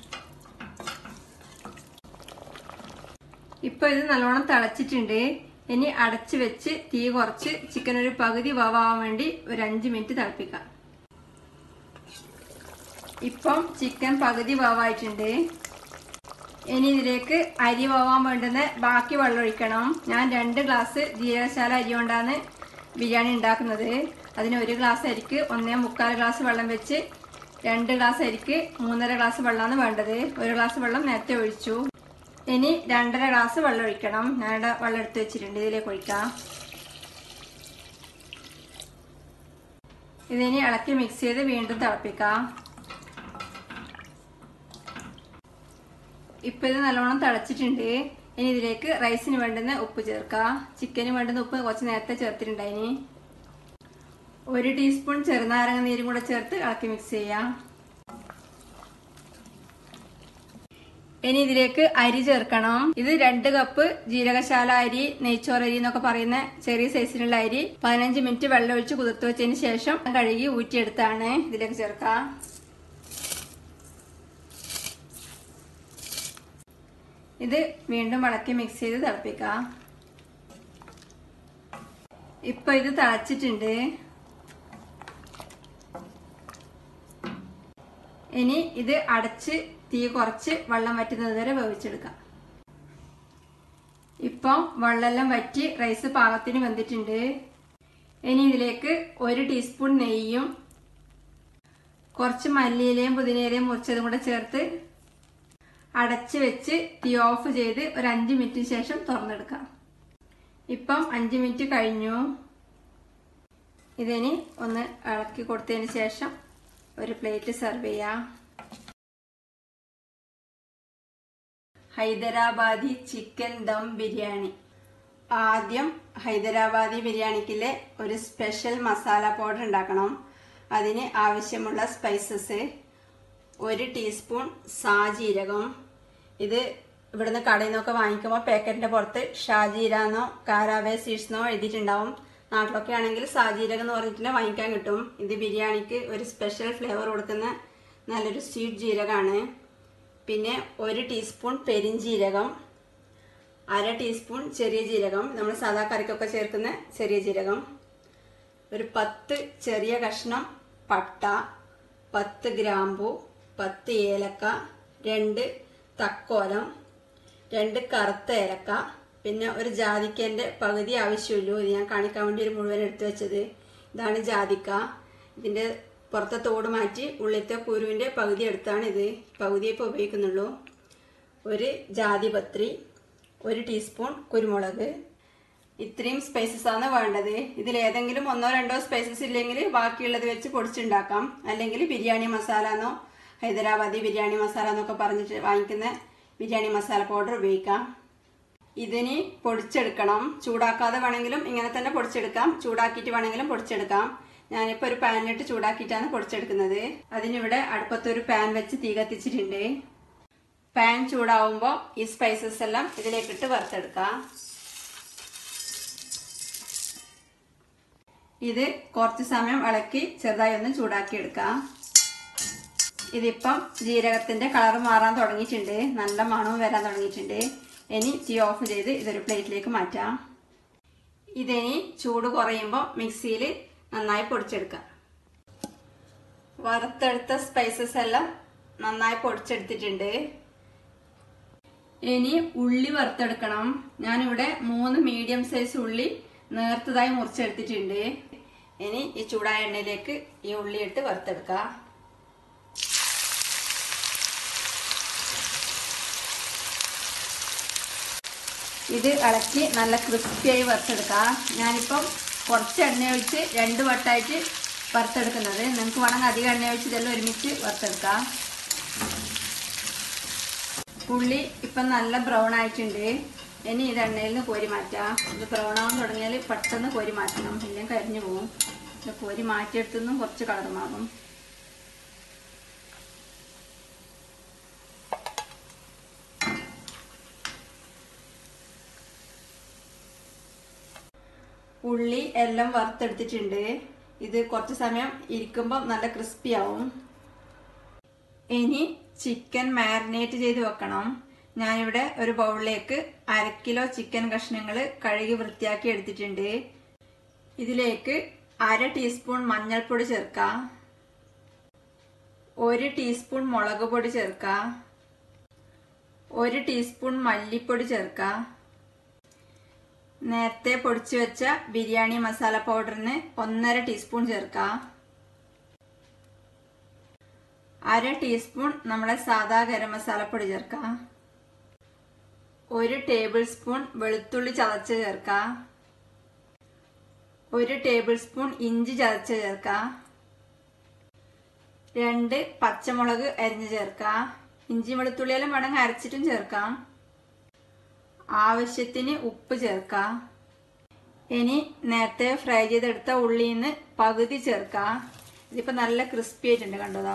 ഇപ്പൊ ഇത് നല്ലോണം തിളച്ചിട്ടുണ്ട് ഇനി അടച്ചു വെച്ച് തീ കുറച്ച് ചിക്കൻ ഒരു പകുതി വേവാൻ വേണ്ടി ഒരു അഞ്ച് മിനിറ്റ് തിളപ്പിക്കാം ഇപ്പം ചിക്കൻ പകുതി വേവായിട്ടുണ്ട് ഇനി ഇതിലേക്ക് അരി വേവാൻ വേണ്ടുന്ന ബാക്കി വെള്ളം ഒഴിക്കണം ഞാൻ രണ്ട് ഗ്ലാസ് ജീരകശാല അരി കൊണ്ടാണ് ബിരിയാണി ഉണ്ടാക്കുന്നത് അതിന് ഒരു ഗ്ലാസ് അരിക്ക് ഒന്നേ മുക്കാൽ ഗ്ലാസ് വെള്ളം വെച്ച് രണ്ട് ഗ്ലാസ് അരിക്ക് മൂന്നര ഗ്ലാസ് വെള്ളമാണ് വേണ്ടത് ഒരു ഗ്ലാസ് വെള്ളം നേരത്തെ ഒഴിച്ചു ഇനി രണ്ടര ഗ്ലാസ് വെള്ളം ഒഴിക്കണം ഞാനിവിടെ വെള്ളം എടുത്ത് വെച്ചിട്ടുണ്ട് ഇതിലേക്ക് ഒഴിക്കാം ഇതിനി ഇളക്കി മിക്സ് ചെയ്ത് വീണ്ടും തിളപ്പിക്കാം ഇപ്പൊ ഇത് നല്ലോണം തിളച്ചിട്ടുണ്ട് ഇനി ഇതിലേക്ക് റൈസിന് വേണ്ടുന്ന ഉപ്പ് ചേർക്കാം ചിക്കന് വേണ്ടുന്ന ഉപ്പ് കുറച്ച് നേരത്തെ ചേർത്തിട്ടുണ്ടായിനി ഒരു ടീസ്പൂൺ ചെറുനാരങ്ങ നീരും കൂടെ ചേർത്ത് ഇളക്കി മിക്സ് ചെയ്യാം ഇനി ഇതിലേക്ക് അരി ചേർക്കണം ഇത് രണ്ട് കപ്പ് ജീരകശാല അരി നെയ്ച്ചോറ് അരി എന്നൊക്കെ പറയുന്ന ചെറിയ സൈസിലുള്ള അരി പതിനഞ്ച് മിനിറ്റ് വെള്ളം ഒഴിച്ച് കുതിർത്ത് വെച്ചതിന് ശേഷം കഴുകി ഊറ്റിയെടുത്താണ് ഇതിലേക്ക് ചേർക്കാം ഇത് വീണ്ടും ഇളക്കി മിക്സ് ചെയ്ത് തിളപ്പിക്കാം ഇപ്പൊ ഇത് തിളച്ചിട്ടുണ്ട് ഇനി ഇത് അടച്ച് തീ കുറച്ച് വെള്ളം വറ്റുന്നത് വരെ വേവിച്ചെടുക്കാം ഇപ്പം വെള്ളമെല്ലാം വറ്റി റൈസ് പാകത്തിന് വെന്തിട്ടുണ്ട് ഇനി ഇതിലേക്ക് ഒരു ടീസ്പൂൺ നെയ്യും കുറച്ച് മല്ലിയിലയും പുതിനയിലയും മുറിച്ചതും കൂടെ ചേർത്ത് അടച്ച് വെച്ച് തീ ഓഫ് ചെയ്ത് ഒരു അഞ്ച് മിനിറ്റിന് ശേഷം തുറന്നെടുക്കാം ഇപ്പം അഞ്ച് മിനിറ്റ് കഴിഞ്ഞു ഇതിനി ഒന്ന് ഇളക്കി കൊടുത്തതിന് ശേഷം ഒരു പ്ലേറ്റ് സെർവ് ചെയ്യാം ഹൈദരാബാദി ചിക്കൻ ദം ബിരിയാണി ആദ്യം ഹൈദരാബാദി ബിരിയാണിക്കിലെ ഒരു സ്പെഷ്യൽ മസാല പൗഡർ ഉണ്ടാക്കണം അതിന് ആവശ്യമുള്ള സ്പൈസസ് ഒരു ടീസ്പൂൺ സാജീരകം ഇത് ഇവിടുന്ന് കടയിൽ നിന്നൊക്കെ വാങ്ങിക്കുമ്പോൾ പാക്കറ്റിന്റെ പുറത്ത് ഷാജീരാന്നോ കാരാവേ സീഡ്സ്ന്നോ എഴുതിയിട്ടുണ്ടാവും നാട്ടിലൊക്കെ ആണെങ്കിൽ സാജീരകം എന്ന് പറഞ്ഞിട്ട് വാങ്ങിക്കാൻ കിട്ടും ഇത് ബിരിയാണിക്ക് ഒരു സ്പെഷ്യൽ ഫ്ലേവർ കൊടുക്കുന്ന നല്ലൊരു സ്വീറ്റ് ജീരകമാണ് പിന്നെ ഒരു ടീസ്പൂൺ പെരിഞ്ജീരകം അര ടീസ്പൂൺ ചെറിയ ജീരകം നമ്മൾ സാധാ കറിക്കൊക്കെ ചേർക്കുന്ന ചെറിയ ജീരകം ഒരു പത്ത് ചെറിയ കഷ്ണം പട്ട പത്ത് ഗ്രാമ്പു പത്ത് ഏലക്ക രണ്ട് തക്കോലം രണ്ട് കറുത്ത ഏലക്ക പിന്നെ ഒരു ജാതിക്കേന്റെ പകുതി ആവശ്യമുള്ളൂ ഇത് ഞാൻ കാണിക്കാൻ വേണ്ടി ഒരു മുഴുവൻ എടുത്തു വെച്ചത് ഇതാണ് ജാതിക്ക ഇതിന്റെ പുറത്തെ തോട് മാറ്റി ഉള്ളിലത്തെ കുരുവിന്റെ പകുതി എടുത്താണ് ഇത് പകുതി ഇപ്പോൾ ഉപയോഗിക്കുന്നുള്ളൂ ഒരു ജാതിപത്രി ഒരു ടീസ്പൂൺ കുരുമുളക് ഇത്രയും സ്പൈസസ് ആണ് വേണ്ടത് ഇതിൽ ഏതെങ്കിലും ഒന്നോ രണ്ടോ സ്പൈസസ് ഇല്ലെങ്കിൽ ബാക്കിയുള്ളത് വെച്ച് പൊടിച്ചുണ്ടാക്കാം അല്ലെങ്കിൽ ബിരിയാണി മസാല എന്നോ ഹൈദരാബാദി ബിരിയാണി മസാല എന്നൊക്കെ പറഞ്ഞിട്ട് വാങ്ങിക്കുന്ന ബിരിയാണി മസാല പൗഡർ ഉപയോഗിക്കാം ഇതിന് പൊടിച്ചെടുക്കണം ചൂടാക്കാതെ വേണമെങ്കിലും ഇങ്ങനെ തന്നെ പൊടിച്ചെടുക്കാം ചൂടാക്കിയിട്ട് വേണമെങ്കിലും പൊടിച്ചെടുക്കാം ഞാനിപ്പോൾ ഒരു പാനിലിട്ട് ചൂടാക്കിയിട്ടാണ് പൊടിച്ചെടുക്കുന്നത് അതിനിവിടെ അടുപ്പത്തൊരു പാൻ വെച്ച് തീ കത്തിച്ചിട്ടുണ്ട് പാൻ ചൂടാവുമ്പോൾ ഈ സ്പൈസസ് എല്ലാം ഇതിലേക്കിട്ട് വറുത്തെടുക്കാം ഇത് കുറച്ച് സമയം ഇളക്കി ചെറുതായി ഒന്ന് ചൂടാക്കി എടുക്കാം ഇതിപ്പം ജീരകത്തിന്റെ കളർ മാറാൻ തുടങ്ങിയിട്ടുണ്ട് നല്ല മണവും വരാൻ തുടങ്ങിയിട്ടുണ്ട് ഇനി തീ ഓഫ് ചെയ്ത് ഇതൊരു പ്ലേറ്റിലേക്ക് മാറ്റാം ഇതിനി ചൂട് കുറയുമ്പോൾ മിക്സിയിൽ നന്നായി പൊടിച്ചെടുക്കാം വറുത്തെടുത്ത സ്പൈസസ് എല്ലാം നന്നായി പൊടിച്ചെടുത്തിട്ടുണ്ട് ഇനി ഉള്ളി വറുത്തെടുക്കണം ഞാനിവിടെ മൂന്ന് മീഡിയം സൈസ് ഉള്ളി നേർത്തതായി മുറിച്ചെടുത്തിട്ടുണ്ട് ഇനി ഈ ചൂടായ എണ്ണയിലേക്ക് ഈ ഉള്ളി ഇട്ട് വറുത്തെടുക്കാം ഇത് ഇളക്കി നല്ല ക്രിസ്പിയായി വറുത്തെടുക്കാം ഞാനിപ്പം കുറച്ച് എണ്ണ ഒഴിച്ച് രണ്ട് വട്ടമായിട്ട് വറുത്തെടുക്കുന്നത് നിങ്ങൾക്ക് വേണമെങ്കിൽ അധികം എണ്ണ ഒഴിച്ച് ഇതെല്ലാം ഒരുമിച്ച് വറുത്തെടുക്കാം ഉള്ളി ഇപ്പം നല്ല ബ്രൗൺ ആയിട്ടുണ്ട് ഇനി ഇത് എണ്ണയിൽ നിന്ന് കോരി മാറ്റാം ഇത് ബ്രൗൺ ആവാൻ തുടങ്ങിയാൽ പെട്ടെന്ന് കോരി മാറ്റണം ഇല്ലെങ്കിൽ കരിഞ്ഞു പോകും ഇത് കോരി മാറ്റിയെടുത്തുനിന്നും കുറച്ച് കളർ മാറും ഉള്ളി എല്ലാം വറുത്തെടുത്തിട്ടുണ്ട് ഇത് കുറച്ച് സമയം ഇരിക്കുമ്പോൾ നല്ല ക്രിസ്പി ആവും ഇനി ചിക്കൻ മാരിനേറ്റ് ചെയ്ത് വെക്കണം ഞാനിവിടെ ഒരു ബൗളിലേക്ക് അര കിലോ ചിക്കൻ കഷ്ണങ്ങൾ കഴുകി വൃത്തിയാക്കി എടുത്തിട്ടുണ്ട് ഇതിലേക്ക് അര ടീസ്പൂൺ മഞ്ഞൾപ്പൊടി ചേർക്കാം ഒരു ടീസ്പൂൺ മുളക് പൊടി ചേർക്കാം ഒരു ടീസ്പൂൺ മല്ലിപ്പൊടി ചേർക്കാം നേരത്തെ പൊടിച്ചു വെച്ച ബിരിയാണി മസാല പൗഡറിന് ഒന്നര ടീസ്പൂൺ ചേർക്കാം അര ടീസ്പൂൺ നമ്മളെ സാദാ ഗരം മസാലപ്പൊടി ചേർക്കാം ഒരു ടേബിൾ സ്പൂൺ വെളുത്തുള്ളി ചതച്ച് ചേർക്കാം ഒരു ടേബിൾ സ്പൂൺ ഇഞ്ചി ചതച്ച് ചേർക്കാം രണ്ട് പച്ചമുളക് അരിഞ്ഞ് ചേർക്കാം ഇഞ്ചി വെളുത്തുള്ളിയെല്ലാം വേണമെങ്കിൽ അരച്ചിട്ടും ചേർക്കാം ആവശ്യത്തിന് ഉപ്പ് ചേർക്കാം ഇനി നേരത്തെ ഫ്രൈ ചെയ്തെടുത്ത ഉള്ളിയിൽ നിന്ന് പകുതി ചേർക്കാം ഇതിപ്പോൾ നല്ല ക്രിസ്പി ആയിട്ടുണ്ട് കണ്ടതാ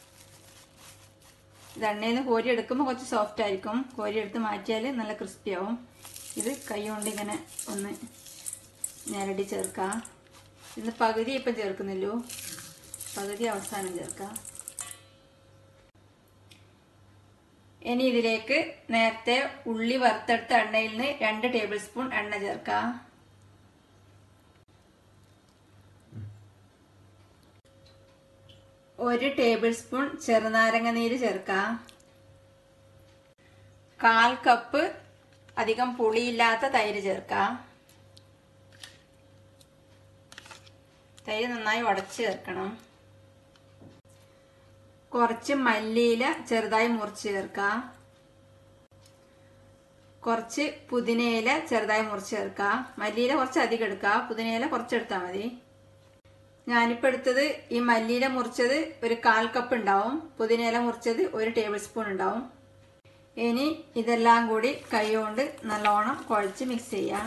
ഇത് എണ്ണയിൽ നിന്ന് കോരി എടുക്കുമ്പോൾ കുറച്ച് സോഫ്റ്റ് ആയിരിക്കും കോരി എടുത്ത് മാറ്റിയാൽ നല്ല ക്രിസ്പി ആവും ഇത് കൈ കൊണ്ട് ഇങ്ങനെ ഒന്ന് ഞരടി ചേർക്കാം ഇത് പകുതി ഇപ്പം ചേർക്കുന്നില്ലൂ പകുതി അവസാനം ചേർക്കാം ഇനി ഇതിലേക്ക് നേരത്തെ ഉള്ളി വറുത്തെടുത്ത എണ്ണയിൽ നിന്ന് രണ്ട് ടേബിൾ സ്പൂൺ എണ്ണ ചേർക്കാം ഒരു ടേബിൾ സ്പൂൺ ചെറുനാരങ്ങ നീര് ചേർക്കാം കാൽ കപ്പ് അധികം പുളിയില്ലാത്ത തൈര് ചേർക്കാം തൈര് നന്നായി ഉടച്ച് ചേർക്കണം കുറച്ച് മല്ലിയില ചെറുതായി മുറിച്ച് ചേർക്കാം കുറച്ച് പുതിനയില ചെറുതായി മുറിച്ച് ചേർക്കാം മല്ലിയില കുറച്ച് അധികം എടുക്കാം പുതിനയില കുറച്ചെടുത്താൽ മതി ഞാനിപ്പോൾ എടുത്തത് ഈ മല്ലിയില മുറിച്ചത് ഒരു കാൽ കപ്പ് ഉണ്ടാവും പുതിനയില മുറിച്ചത് ഒരു ടേബിൾ സ്പൂൺ ഉണ്ടാവും ഇനി ഇതെല്ലാം കൂടി കൈ കൊണ്ട് നല്ലോണം കുഴച്ച് മിക്സ് ചെയ്യാം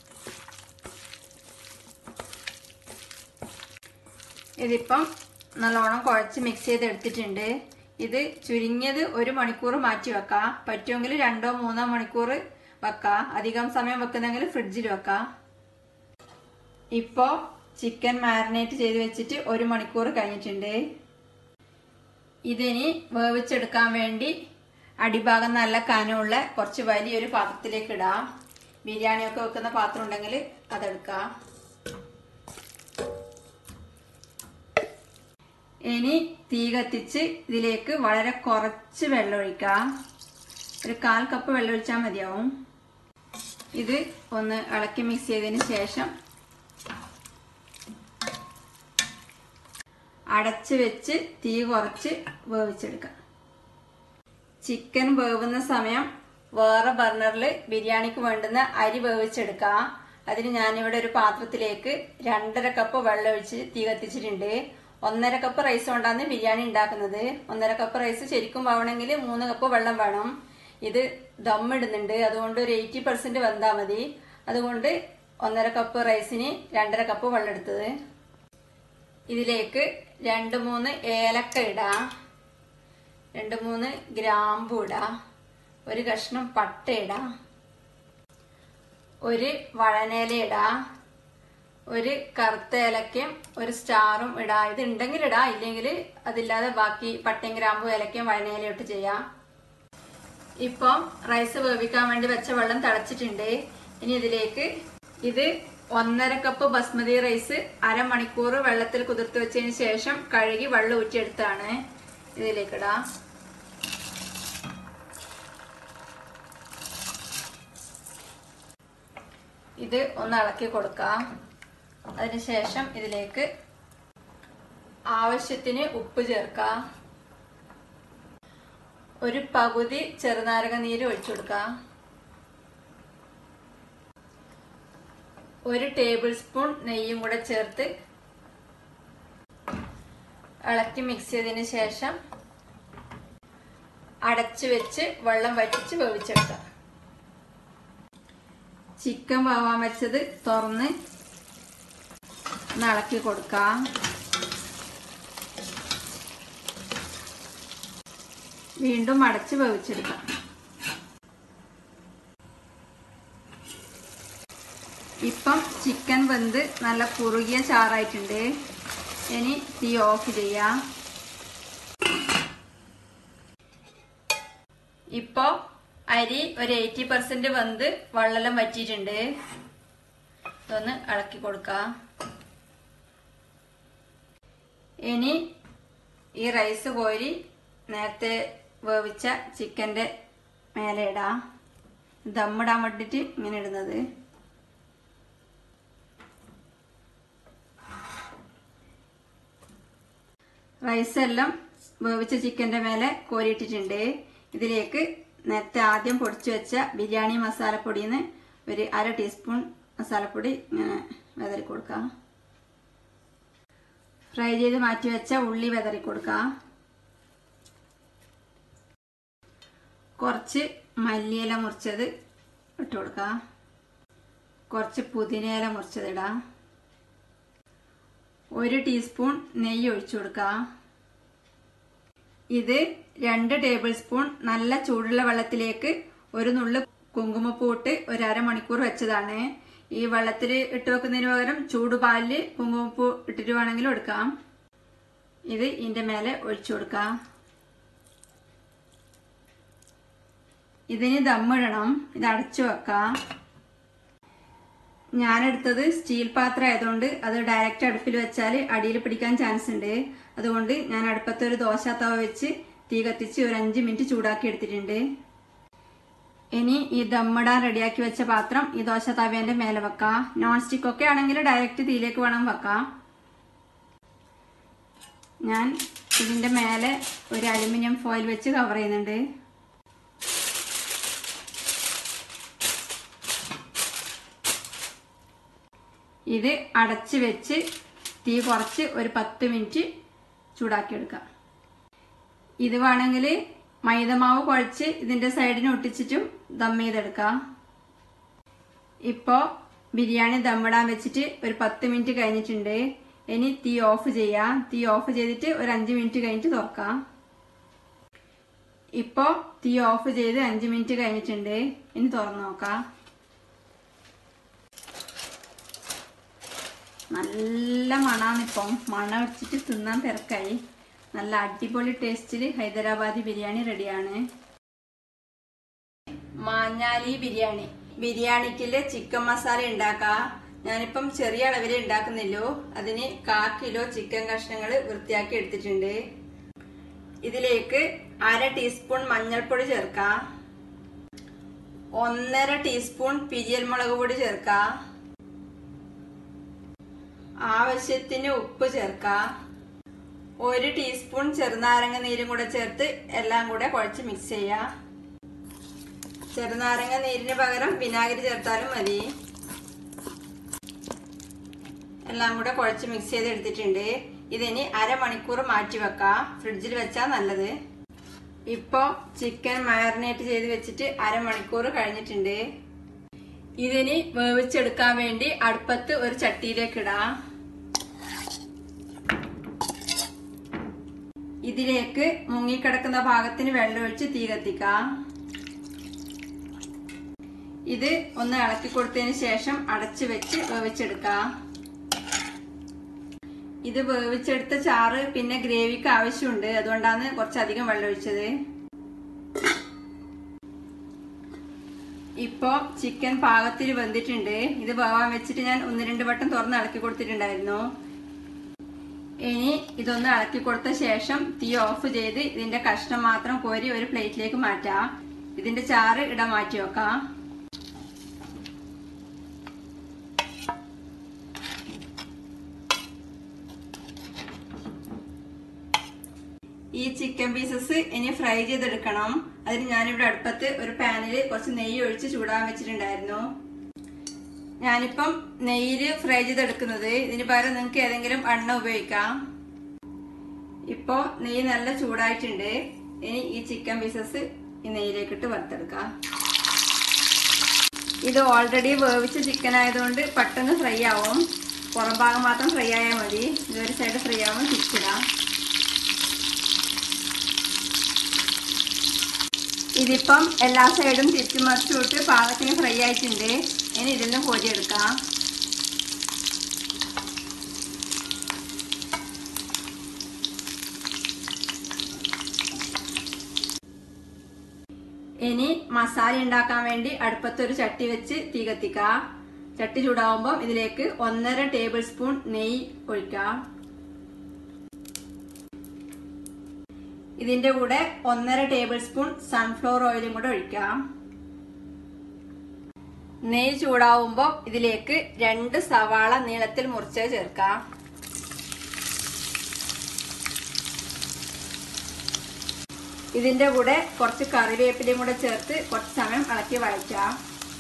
ഇതിപ്പം നല്ലോണം കുഴച്ച് മിക്സ് ചെയ്ത് എടുത്തിട്ടുണ്ട് ഇത് ചുരുങ്ങിയത് ഒരു മണിക്കൂർ മാറ്റി വെക്കാം പറ്റുമെങ്കിൽ രണ്ടോ മൂന്നോ മണിക്കൂർ വെക്കാം അധികം സമയം വെക്കുന്നെങ്കിൽ ഫ്രിഡ്ജിൽ വെക്കാം ഇപ്പോൾ ചിക്കൻ മാരിനേറ്റ് ചെയ്ത് വെച്ചിട്ട് ഒരു മണിക്കൂർ കഴിഞ്ഞിട്ടുണ്ട് ഇതിനി വേവിച്ചെടുക്കാൻ വേണ്ടി അടിഭാഗം നല്ല കനമുള്ള കുറച്ച് വലിയൊരു പാത്രത്തിലേക്ക് ഇടാം ബിരിയാണിയൊക്കെ വെക്കുന്ന പാത്രം ഉണ്ടെങ്കിൽ അതെടുക്കാം ഇനി തീ കത്തിച്ച് ഇതിലേക്ക് വളരെ കുറച്ച് വെള്ളം ഒഴിക്കാം ഒരു കാൽ കപ്പ് വെള്ളം ഒഴിച്ചാൽ മതിയാവും ഇത് ഒന്ന് ഇളക്കി മിക്സ് ചെയ്തതിന് ശേഷം അടച്ച് വെച്ച് തീ കുറച്ച് വേവിച്ചെടുക്കാം ചിക്കൻ വേവുന്ന സമയം വേറെ ബർണറിൽ ബിരിയാണിക്ക് വേണ്ടുന്ന അരി വേവിച്ചെടുക്കാം അതിന് ഞാനിവിടെ ഒരു പാത്രത്തിലേക്ക് രണ്ടര കപ്പ് വെള്ളം ഒഴിച്ച് തീ കത്തിച്ചിട്ടുണ്ട് ഒന്നര കപ്പ് റൈസ് കൊണ്ടാണ് ബിരിയാണി ഉണ്ടാക്കുന്നത് ഒന്നര കപ്പ് റൈസ് ശരിക്കും വേണമെങ്കിൽ മൂന്ന് കപ്പ് വെള്ളം വേണം ഇത് ദം ഇടുന്നുണ്ട് അതുകൊണ്ട് ഒരു എയ്റ്റി പെർസെന്റ് വെന്താൽ മതി അതുകൊണ്ട് ഒന്നര കപ്പ് റൈസിന് രണ്ടര കപ്പ് വെള്ളം എടുത്തത് ഇതിലേക്ക് രണ്ട് മൂന്ന് ഏലക്ക ഇടാം രണ്ട് മൂന്ന് ഗ്രാമ്പു ഇടാം ഒരു കഷ്ണം പട്ട ഇടാം ഒരു വഴനേല ഇടാം ഒരു കറുത്ത ഏലക്കയും ഒരു സ്റ്റാറും ഇടാം ഇത് ഉണ്ടെങ്കിൽ ഇടാം ഇല്ലെങ്കിൽ അതില്ലാതെ ബാക്കി പട്ടയും ഗ്രാമ്പും ഏലക്കയും വഴനേലയും ഇട്ട് ചെയ്യാം ഇപ്പം റൈസ് വേവിക്കാൻ വേണ്ടി വെച്ച വെള്ളം തിളച്ചിട്ടുണ്ട് ഇനി ഇതിലേക്ക് ഇത് ഒന്നര കപ്പ് ബസ്മതി റൈസ് അരമണിക്കൂർ വെള്ളത്തിൽ കുതിർത്ത് വെച്ചതിന് ശേഷം കഴുകി വെള്ളം ഊറ്റിയെടുത്താണ് ഇതിലേക്ക് ഇടാം ഇത് ഒന്ന് ഇളക്കി കൊടുക്കാം അതിനുശേഷം ഇതിലേക്ക് ആവശ്യത്തിന് ഉപ്പ് ചേർക്കാം ഒരു പകുതി ചെറുനാരക നീര് ഒഴിച്ചു കൊടുക്കാം ഒരു ടേബിൾ സ്പൂൺ നെയ്യും കൂടെ ചേർത്ത് ഇളക്കി മിക്സ് ചെയ്തതിന് ശേഷം അടച്ചു വെച്ച് വെള്ളം വറ്റിച്ച് വേവിച്ചെടുക്കാം ചിക്കൻ വേവാൻ വെച്ചത് തുറന്ന് ഒന്ന് ഇളക്കി കൊടുക്കാം വീണ്ടും അടച്ച് വേവിച്ചെടുക്കാം ഇപ്പം ചിക്കൻ വെന്ത് നല്ല കുറുകിയ ചാറായിട്ടുണ്ട് ഇനി തീ ഓഫ് ചെയ്യാം ഇപ്പോ അരി ഒരു എയ്റ്റി പെർസെന്റ് വെന്ത് വെള്ളമെല്ലാം വറ്റിയിട്ടുണ്ട് ഇതൊന്ന് ഇളക്കി കൊടുക്കാം ഇനി ഈ റൈസ് കോരി നേരത്തെ വേവിച്ച ചിക്കന്റെ മേലെ ഇടാം ദമ്മിടാൻ വേണ്ടിയിട്ട് ഇങ്ങനെ ഇടുന്നത് റൈസ് എല്ലാം വേവിച്ച ചിക്കന്റെ മേലെ കോരിയിട്ടിട്ടുണ്ട് ഇതിലേക്ക് നേരത്തെ ആദ്യം പൊടിച്ചു വെച്ച ബിരിയാണി മസാലപ്പൊടിയിൽ നിന്ന് ഒരു അര ടീസ്പൂൺ മസാലപ്പൊടി ഇങ്ങനെ വെതറി കൊടുക്കാം ഫ്രൈ ചെയ്ത് മാറ്റി വെച്ച ഉള്ളി വെതറി കൊടുക്കാം കുറച്ച് മല്ലിയില മുറിച്ചത് ഇട്ട് കൊടുക്കാം കുറച്ച് പുതിനയില മുറിച്ചത് ഇടാം ഒരു ടീസ്പൂൺ നെയ്യ് ഒഴിച്ചു കൊടുക്കാം ഇത് രണ്ട് ടേബിൾ സ്പൂൺ നല്ല ചൂടുള്ള വെള്ളത്തിലേക്ക് ഒരു നുള്ളു കുങ്കുമപ്പൂട്ട് ഒരു അരമണിക്കൂർ വെച്ചതാണ് ഈ വെള്ളത്തിൽ ഇട്ട് വെക്കുന്നതിന് പകരം ചൂടുപാലില് കുങ്കുമപ്പൂ ഇട്ടിട്ട് വേണമെങ്കിലും എടുക്കാം ഇത് ഇതിന്റെ മേലെ ഒഴിച്ചു കൊടുക്കാം ഇതിന് ദമ്മിടണം ഇത് അടച്ചു വെക്കാം ഞാനെടുത്തത് സ്റ്റീൽ പാത്രം ആയതുകൊണ്ട് അത് ഡയറക്റ്റ് അടുപ്പിൽ വെച്ചാൽ അടിയിൽ പിടിക്കാൻ ചാൻസ് ഉണ്ട് അതുകൊണ്ട് ഞാൻ അടുപ്പത്ത് ഒരു ദോശ തവ വെച്ച് തീ കത്തിച്ച് ഒരു അഞ്ച് മിനിറ്റ് ചൂടാക്കി എടുത്തിട്ടുണ്ട് ഇനി ഈ ദമ്മിടാൻ റെഡിയാക്കി വെച്ച പാത്രം ഈ ദോശ തവേന്റെ മേലെ വെക്കാം നോൺ സ്റ്റിക്ക് ഒക്കെ ആണെങ്കിൽ ഡയറക്റ്റ് തീയിലേക്ക് വേണം വെക്കാം ഞാൻ ഇതിന്റെ മേലെ ഒരു അലുമിനിയം ഫോയിൽ വെച്ച് കവർ ചെയ്യുന്നുണ്ട് ഇത് അടച്ച് വെച്ച് തീ കുറച്ച് ഒരു പത്ത് മിനിറ്റ് ചൂടാക്കിയെടുക്കാം ഇത് വേണമെങ്കിൽ മൈദമാവ് കുഴച്ച് ഇതിന്റെ സൈഡിന് ഒട്ടിച്ചിട്ടും ദം ചെയ്തെടുക്കാം ഇപ്പോ ബിരിയാണി ദമ്മിടാൻ വെച്ചിട്ട് ഒരു പത്ത് മിനിറ്റ് കഴിഞ്ഞിട്ടുണ്ട് ഇനി തീ ഓഫ് ചെയ്യാം തീ ഓഫ് ചെയ്തിട്ട് ഒരു അഞ്ച് മിനിറ്റ് കഴിഞ്ഞിട്ട് തുറക്കാം ഇപ്പോ തീ ഓഫ് ചെയ്ത് അഞ്ച് മിനിറ്റ് കഴിഞ്ഞിട്ടുണ്ട് ഇനി തുറന്നു നോക്കാം നല്ല മണാണിപ്പം മണം വെച്ചിട്ട് തിന്നാൻ തിരക്കായി നല്ല അടിപൊളി ടേസ്റ്റിൽ ഹൈദരാബാദി ബിരിയാണി റെഡിയാണ് മാഞ്ഞാലി ബിരിയാണി ബിരിയാണിക്കുള്ള ചിക്കൻ മസാല ഉണ്ടാക്കാം ഞാനിപ്പം ചെറിയ അളവിൽ ഉണ്ടാക്കുന്നില്ലോ അതിന് കാ കിലോ ചിക്കൻ കഷ്ണങ്ങൾ വൃത്തിയാക്കി എടുത്തിട്ടുണ്ട് ഇതിലേക്ക് അര ടീസ്പൂൺ മഞ്ഞൾപ്പൊടി ചേർക്കാം ഒന്നര ടീസ്പൂൺ പിരിയൽ മുളക് പൊടി ചേർക്കാം ആവശ്യത്തിന് ഉപ്പ് ചേർക്കാം ഒരു ടീസ്പൂൺ ചെറുനാരങ്ങ നീരും കൂടെ ചേർത്ത് എല്ലാം കൂടെ കുഴച്ച് മിക്സ് ചെയ്യാം ചെറുനാരങ്ങ നീരിന് പകരം വിനാഗിരി ചേർത്താലും മതി എല്ലാം കൂടെ കുഴച്ച് മിക്സ് ചെയ്ത് എടുത്തിട്ടുണ്ട് ഇതിനി അരമണിക്കൂർ മാറ്റി വെക്കാം ഫ്രിഡ്ജിൽ വെച്ചാൽ നല്ലത് ഇപ്പോ ചിക്കൻ മാരിനേറ്റ് ചെയ്ത് വെച്ചിട്ട് അരമണിക്കൂർ കഴിഞ്ഞിട്ടുണ്ട് ഇതിനി വേവിച്ചെടുക്കാൻ വേണ്ടി അടുപ്പത്ത് ഒരു ചട്ടിയിലേക്ക് ഇടാം ഇതിലേക്ക് മുങ്ങിക്കിടക്കുന്ന ഭാഗത്തിന് വെള്ളമൊഴിച്ച് തീ കത്തിക്കാം ഇത് ഒന്ന് ഇളക്കി കൊടുത്തതിന് ശേഷം അടച്ചു വെച്ച് വേവിച്ചെടുക്കാം ഇത് വേവിച്ചെടുത്ത ചാറ് പിന്നെ ഗ്രേവിക്ക് ആവശ്യമുണ്ട് അതുകൊണ്ടാണ് കുറച്ചധികം വെള്ളം ഒഴിച്ചത് ഇപ്പോ ചിക്കൻ പാകത്തിൽ വെന്തിട്ടുണ്ട് ഇത് വേവാൻ വെച്ചിട്ട് ഞാൻ ഒന്ന് രണ്ട് വട്ടം തുറന്ന് ഇളക്കി കൊടുത്തിട്ടുണ്ടായിരുന്നു ഇനി ഇതൊന്ന് ഇളക്കി കൊടുത്ത ശേഷം തീ ഓഫ് ചെയ്ത് ഇതിന്റെ കഷ്ണം മാത്രം കോരി ഒരു പ്ലേറ്റിലേക്ക് മാറ്റാം ഇതിന്റെ ചാറ് ഇട മാറ്റി വെക്കാം ഈ ചിക്കൻ പീസസ് ഇനി ഫ്രൈ ചെയ്തെടുക്കണം അതിന് ഞാനിവിടെ അടുപ്പത്ത് ഒരു പാനിൽ കുറച്ച് നെയ്യ് ഒഴിച്ച് ചൂടാൻ വെച്ചിട്ടുണ്ടായിരുന്നു ഞാനിപ്പം നെയ്യിൽ ഫ്രൈ ചെയ്തെടുക്കുന്നത് ഇതിന് പകരം നിങ്ങൾക്ക് ഏതെങ്കിലും എണ്ണ ഉപയോഗിക്കാം ഇപ്പോ നെയ്യ് നല്ല ചൂടായിട്ടുണ്ട് ഇനി ഈ ചിക്കൻ പീസസ് ഈ നെയ്യിലേക്ക് ഇട്ട് വറുത്തെടുക്കാം ഇത് ഓൾറെഡി വേവിച്ച ചിക്കൻ ആയതുകൊണ്ട് പെട്ടെന്ന് ഫ്രൈ ആവും പുറം ഭാഗം മാത്രം ഫ്രൈ ആയാൽ മതി ഇതൊരു സൈഡ് ഫ്രൈ ആവുമ്പോൾ തിരിച്ചിടാം ഇതിപ്പം എല്ലാ സൈഡും തിരിച്ചു മറിച്ചു വിട്ട് പാകത്തിന് ഫ്രൈ ആയിട്ടുണ്ട് ഇനി ഇതിൽ നിന്ന് കോരിയെടുക്കാം ഇനി മസാല ഉണ്ടാക്കാൻ വേണ്ടി അടുപ്പത്തൊരു ചട്ടി വെച്ച് തീ കത്തിക്കാം ചട്ടി ചൂടാവുമ്പോൾ ഇതിലേക്ക് ഒന്നര ടേബിൾ സ്പൂൺ നെയ്യ് ഒഴിക്കാം ഇതിന്റെ കൂടെ ഒന്നര ടേബിൾ സ്പൂൺ സൺഫ്ലവർ ഓയിലും കൂടെ ഒഴിക്കാം നെയ്യ് ചൂടാവുമ്പോൾ ഇതിലേക്ക് രണ്ട് സവാള നീളത്തിൽ മുറിച്ച് ചേർക്കാം ഇതിന്റെ കൂടെ കുറച്ച് കറിവേപ്പിലയും കൂടെ ചേർത്ത് കുറച്ച് സമയം ഇളക്കി വഴറ്റാം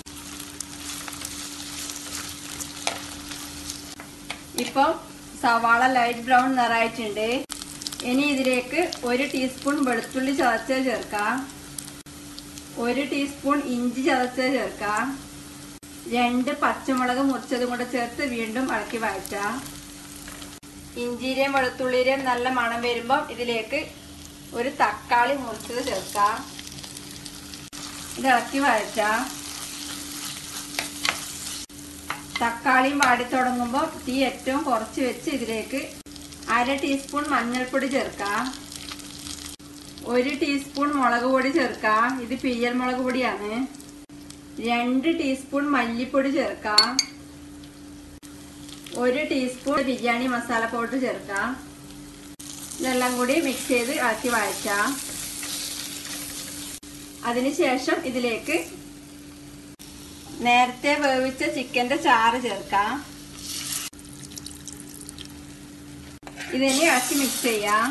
ഇപ്പം സവാള ലൈറ്റ് ബ്രൗൺ നിറായിട്ടുണ്ട് ഇനി ഇതിലേക്ക് ഒരു ടീസ്പൂൺ വെളുത്തുള്ളി ചതച്ചത് ചേർക്കാം ഒരു ടീസ്പൂൺ ഇഞ്ചി ചതച്ചത് ചേർക്കാം രണ്ട് പച്ചമുളക് മുറിച്ചതും കൂടെ ചേർത്ത് വീണ്ടും ഇളക്കി വഴറ്റാം ഇഞ്ചിയുടെയും വെളുത്തുള്ളിയുടെയും നല്ല മണം വരുമ്പം ഇതിലേക്ക് ഒരു തക്കാളി മുറിച്ചത് ചേർക്കാം ഇത് ഇളക്കി വഴറ്റാം തക്കാളിയും വാടി തുടങ്ങുമ്പോൾ തീ ഏറ്റവും കുറച്ച് വെച്ച് ഇതിലേക്ക് അര ടീസ്പൂൺ മഞ്ഞൾപ്പൊടി ചേർക്കാം ഒരു ടീസ്പൂൺ മുളക് പൊടി ചേർക്കാം ഇത് പിയ്യൽ മുളക് പൊടിയാണ് രണ്ട് ടീസ്പൂൺ മല്ലിപ്പൊടി ചേർക്കാം ഒരു ടീസ്പൂൺ ബിരിയാണി മസാല പൗഡർ ചേർക്കാം ഇതെല്ലാം കൂടി മിക്സ് ചെയ്ത് ഇളക്കി വഴറ്റാം അതിനുശേഷം ഇതിലേക്ക് നേരത്തെ വേവിച്ച ചിക്കന്റെ ചാറ് ചേർക്കാം ഇതിനി ഇളക്കി മിക്സ് ചെയ്യാം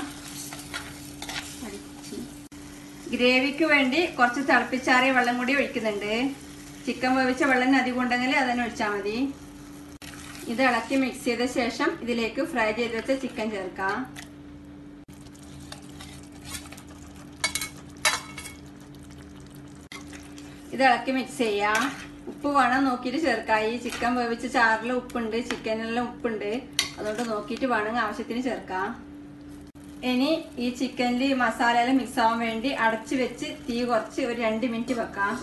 ഗ്രേവിക്ക് വേണ്ടി കുറച്ച് തിളപ്പിച്ചാറിയ വെള്ളം കൂടി ഒഴിക്കുന്നുണ്ട് ചിക്കൻ വേവിച്ച വെള്ളം അധികം ഉണ്ടെങ്കിൽ അതിന് ഒഴിച്ചാൽ മതി ഇത് ഇളക്കി മിക്സ് ചെയ്ത ശേഷം ഇതിലേക്ക് ഫ്രൈ ചെയ്ത് വെച്ച ചിക്കൻ ചേർക്കാം ഇത് ഇളക്കി മിക്സ് ചെയ്യാം ഉപ്പ് വേണം നോക്കിയിട്ട് ചേർക്കാം ഈ ചിക്കൻ വേവിച്ച ചാറിൽ ഉപ്പുണ്ട് ചിക്കനിലെല്ലാം ഉപ്പുണ്ട് അതുകൊണ്ട് നോക്കിയിട്ട് വേണമെങ്കിൽ ആവശ്യത്തിന് ചേർക്കാം ഇനി ഈ ചിക്കനിൽ മസാലയെല്ലാം മിക്സ് ആവാൻ വേണ്ടി അടച്ചു വെച്ച് തീ കുറച്ച് ഒരു രണ്ട് മിനിറ്റ് വെക്കാം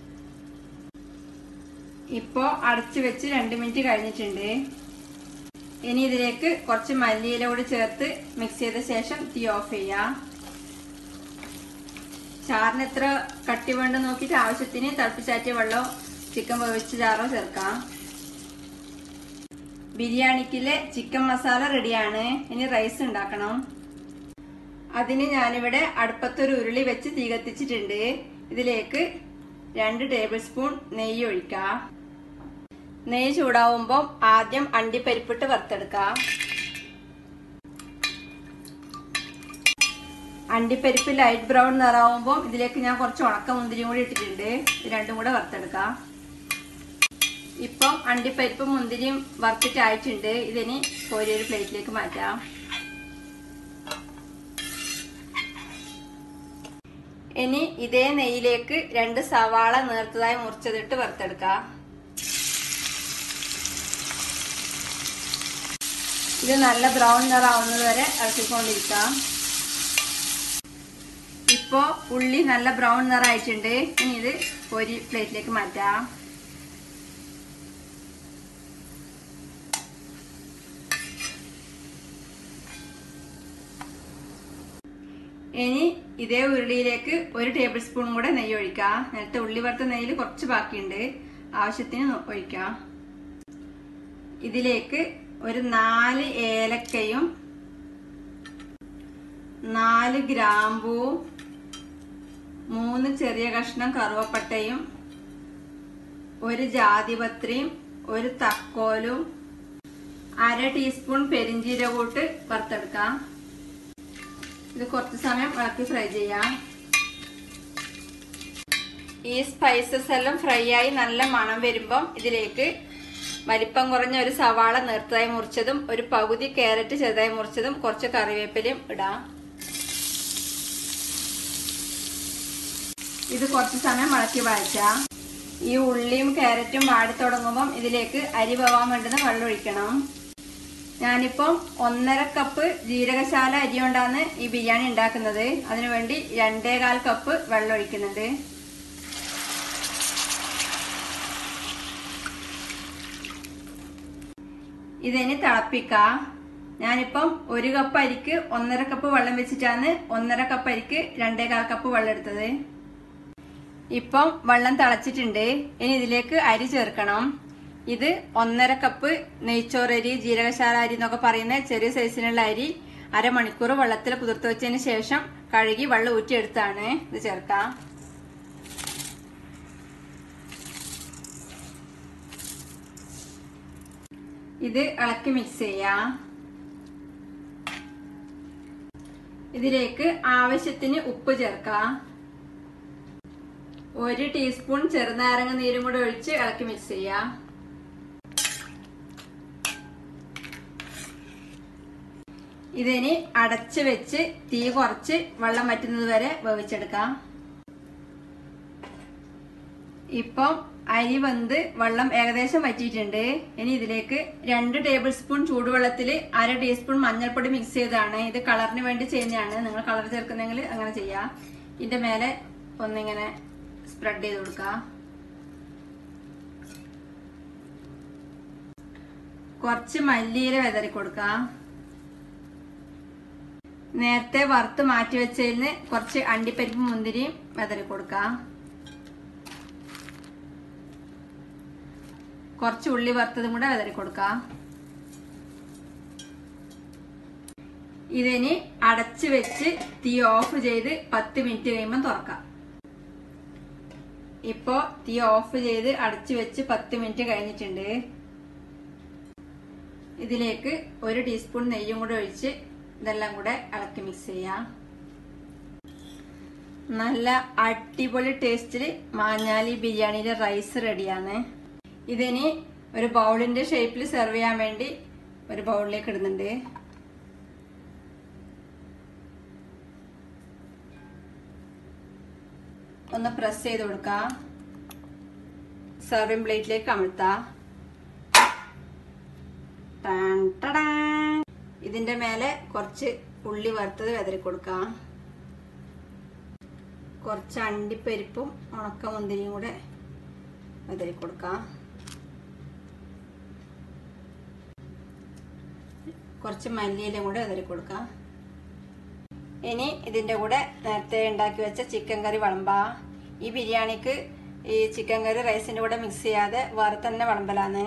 ഇപ്പോ അടച്ചു വെച്ച് രണ്ട് മിനിറ്റ് കഴിഞ്ഞിട്ടുണ്ട് ഇനി ഇതിലേക്ക് കുറച്ച് മല്ലിയില കൂടി ചേർത്ത് മിക്സ് ചെയ്ത ശേഷം തീ ഓഫ് ചെയ്യാം ചാറിന് എത്ര കട്ടി വേണ്ട നോക്കിയിട്ട് ആവശ്യത്തിന് തിളപ്പിച്ചാറ്റിയ വെള്ളമോ ചിക്കൻ വേവിച്ച ചാറോ ചേർക്കാം ബിരിയാണിക്കിലെ ചിക്കൻ മസാല റെഡിയാണ് ഇനി റൈസ് ഉണ്ടാക്കണം അതിന് ഞാനിവിടെ അടുപ്പത്തൊരു ഉരുളി വെച്ച് തീ കത്തിച്ചിട്ടുണ്ട് ഇതിലേക്ക് രണ്ട് ടേബിൾ സ്പൂൺ നെയ്യ് ഒഴിക്കാം നെയ്യ് ചൂടാവുമ്പോൾ ആദ്യം അണ്ടിപ്പരിപ്പിട്ട് വറുത്തെടുക്കാം അണ്ടിപ്പരിപ്പ് ലൈറ്റ് ബ്രൗൺ നിറാവുമ്പോൾ ഇതിലേക്ക് ഞാൻ കുറച്ച് ഉണക്ക മുന്തിരിയും കൂടി ഇട്ടിട്ടുണ്ട് ഇത് രണ്ടും കൂടെ വറുത്തെടുക്കാം ഇപ്പം അണ്ടിപ്പരിപ്പ് മുന്തിരിയും വറുത്തിട്ടായിട്ടുണ്ട് ഇതിനി കോരി ഒരു പ്ലേറ്റിലേക്ക് മാറ്റാം ഇനി ഇതേ നെയ്യിലേക്ക് രണ്ട് സവാള നേർത്തതായി മുറിച്ചതിട്ട് വറുത്തെടുക്കാം ഇത് നല്ല ബ്രൗൺ നിറാവുന്നത് വരെ ഇറക്കിക്കൊണ്ടിരിക്കാം ഇപ്പോ ഉള്ളി നല്ല ബ്രൗൺ നിറായിട്ടുണ്ട് ഇനി ഇത് ഒരു പ്ലേറ്റിലേക്ക് മാറ്റാം ഇനി ഇതേ ഉരുളിയിലേക്ക് ഒരു ടേബിൾ സ്പൂൺ കൂടെ നെയ്യ് ഒഴിക്കാം നേരത്തെ ഉള്ളി വറുത്ത നെയ്യിൽ കുറച്ച് ബാക്കിയുണ്ട് ആവശ്യത്തിന് ഒഴിക്കാം ഇതിലേക്ക് ഒരു നാല് ഏലക്കയും നാല് ഗ്രാമ്പൂവും മൂന്ന് ചെറിയ കഷ്ണം കറുവപ്പട്ടയും ഒരു ജാതിപത്രിയും ഒരു തക്കോലും അര ടീസ്പൂൺ പെരിഞ്ചീരകൂട്ട് വറുത്തെടുക്കാം ഇത് കുറച്ച് സമയം ഇളക്കി ഫ്രൈ ചെയ്യാം ഈ സ്പൈസസ് എല്ലാം ഫ്രൈ ആയി നല്ല മണം വരുമ്പം ഇതിലേക്ക് വലിപ്പം കുറഞ്ഞ ഒരു സവാള നേർത്തതായി മുറിച്ചതും ഒരു പകുതി ക്യാരറ്റ് ചെറുതായി മുറിച്ചതും കുറച്ച് കറിവേപ്പിലയും ഇടാം ഇത് കുറച്ച് സമയം ഇളക്കി വായിച്ചാം ഈ ഉള്ളിയും ക്യാരറ്റും വാടി തുടങ്ങുമ്പം ഇതിലേക്ക് അരി പോവാൻ വേണ്ടുന്ന വെള്ളം ഒഴിക്കണം ഞാനിപ്പം ഒന്നര കപ്പ് ജീരകശാല അരി കൊണ്ടാണ് ഈ ബിരിയാണി ഉണ്ടാക്കുന്നത് അതിനുവേണ്ടി രണ്ടേകാൽ കപ്പ് വെള്ളം ഒഴിക്കുന്നുണ്ട് ഇതിനി തിളപ്പിക്കാം ഞാനിപ്പം ഒരു കപ്പ് അരിക്ക് ഒന്നര കപ്പ് വെള്ളം വെച്ചിട്ടാണ് ഒന്നര കപ്പ് അരിക്ക് രണ്ടേകാൽ കപ്പ് വെള്ളം എടുത്തത് ഇപ്പം വെള്ളം തിളച്ചിട്ടുണ്ട് ഇനി ഇതിലേക്ക് അരി ചേർക്കണം ഇത് ഒന്നര കപ്പ് നെയ്ച്ചോറരി ജീരകശാല അരി എന്നൊക്കെ പറയുന്ന ചെറിയ സൈസിലുള്ള അരി അരമണിക്കൂർ വെള്ളത്തിൽ കുതിർത്ത് വെച്ചതിന് ശേഷം കഴുകി വെള്ളം ഊറ്റിയെടുത്താണ് ഇത് ചേർക്കാം ഇത് ഇളക്കി മിക്സ് ചെയ്യാം ഇതിലേക്ക് ആവശ്യത്തിന് ഉപ്പ് ചേർക്കാം ഒരു ടീസ്പൂൺ ചെറുനാരങ്ങ നീരും കൂടെ ഒഴിച്ച് ഇളക്കി മിക്സ് ചെയ്യാം ഇതിനി അടച്ച് വെച്ച് തീ കുറച്ച് വെള്ളം വറ്റുന്നത് വരെ വേവിച്ചെടുക്കാം ഇപ്പം അരി വെന്ത് വെള്ളം ഏകദേശം വറ്റിയിട്ടുണ്ട് ഇനി ഇതിലേക്ക് രണ്ട് ടേബിൾ സ്പൂൺ ചൂടുവെള്ളത്തിൽ അര ടീസ്പൂൺ മഞ്ഞൾപ്പൊടി മിക്സ് ചെയ്തതാണ് ഇത് കളറിന് വേണ്ടി ചെയ്യുന്നതാണ് നിങ്ങൾ കളർ ചേർക്കുന്നെങ്കിൽ അങ്ങനെ ചെയ്യാം ഇതിന്റെ മേലെ ഒന്നിങ്ങനെ സ്പ്രെഡ് ചെയ്ത് കൊടുക്കാം കുറച്ച് മല്ലിയില വെതറി കൊടുക്കാം നേരത്തെ വറുത്ത് മാറ്റി വെച്ചതിന് കുറച്ച് അണ്ടിപ്പരിപ്പ് മുന്തിരിയും വെതറി കൊടുക്കാം കുറച്ച് ഉള്ളി വറുത്തതും കൂടെ വെതറി കൊടുക്കാം ഇതിന് അടച്ചു വെച്ച് തീ ഓഫ് ചെയ്ത് പത്ത് മിനിറ്റ് കഴിയുമ്പോൾ തുറക്കാം ഇപ്പോ തീ ഓഫ് ചെയ്ത് അടച്ചു വെച്ച് പത്ത് മിനിറ്റ് കഴിഞ്ഞിട്ടുണ്ട് ഇതിലേക്ക് ഒരു ടീസ്പൂൺ നെയ്യും കൂടെ ഒഴിച്ച് ഇതെല്ലാം കൂടെ ഇളക്കി മിക്സ് ചെയ്യാം നല്ല അടിപൊളി ടേസ്റ്റിൽ മാഞ്ഞാലി ബിരിയാണിയുടെ റൈസ് റെഡിയാണ് ഇതിന് ഒരു ബൗളിന്റെ ഷേപ്പിൽ സെർവ് ചെയ്യാൻ വേണ്ടി ഒരു ബൗളിലേക്ക് ഇടുന്നുണ്ട് ഒന്ന് പ്രസ് ചെയ്ത് കൊടുക്കാം സെർവിംഗ് പ്ലേറ്റിലേക്ക് അമഴ്ത്താം ടാൻ ടടാൻ. ഇതിന്റെ മേലെ കുറച്ച് ഉള്ളി വറുത്തത് വെതറി കൊടുക്കാം കുറച്ച് അണ്ടിപ്പരിപ്പും ഉണക്ക മുന്തിരിയും കൂടെ വെതറി കൊടുക്കാം കുറച്ച് മല്ലിയിലും കൂടെ വെതറി കൊടുക്കാം ഇനി ഇതിന്റെ കൂടെ നേരത്തെ ഉണ്ടാക്കി വെച്ച ചിക്കൻ കറി വിളമ്പാ ഈ ബിരിയാണിക്ക് ഈ ചിക്കൻ കറി റൈസിന്റെ കൂടെ മിക്സ് ചെയ്യാതെ വേറെ തന്നെ വിളമ്പലാന്ന്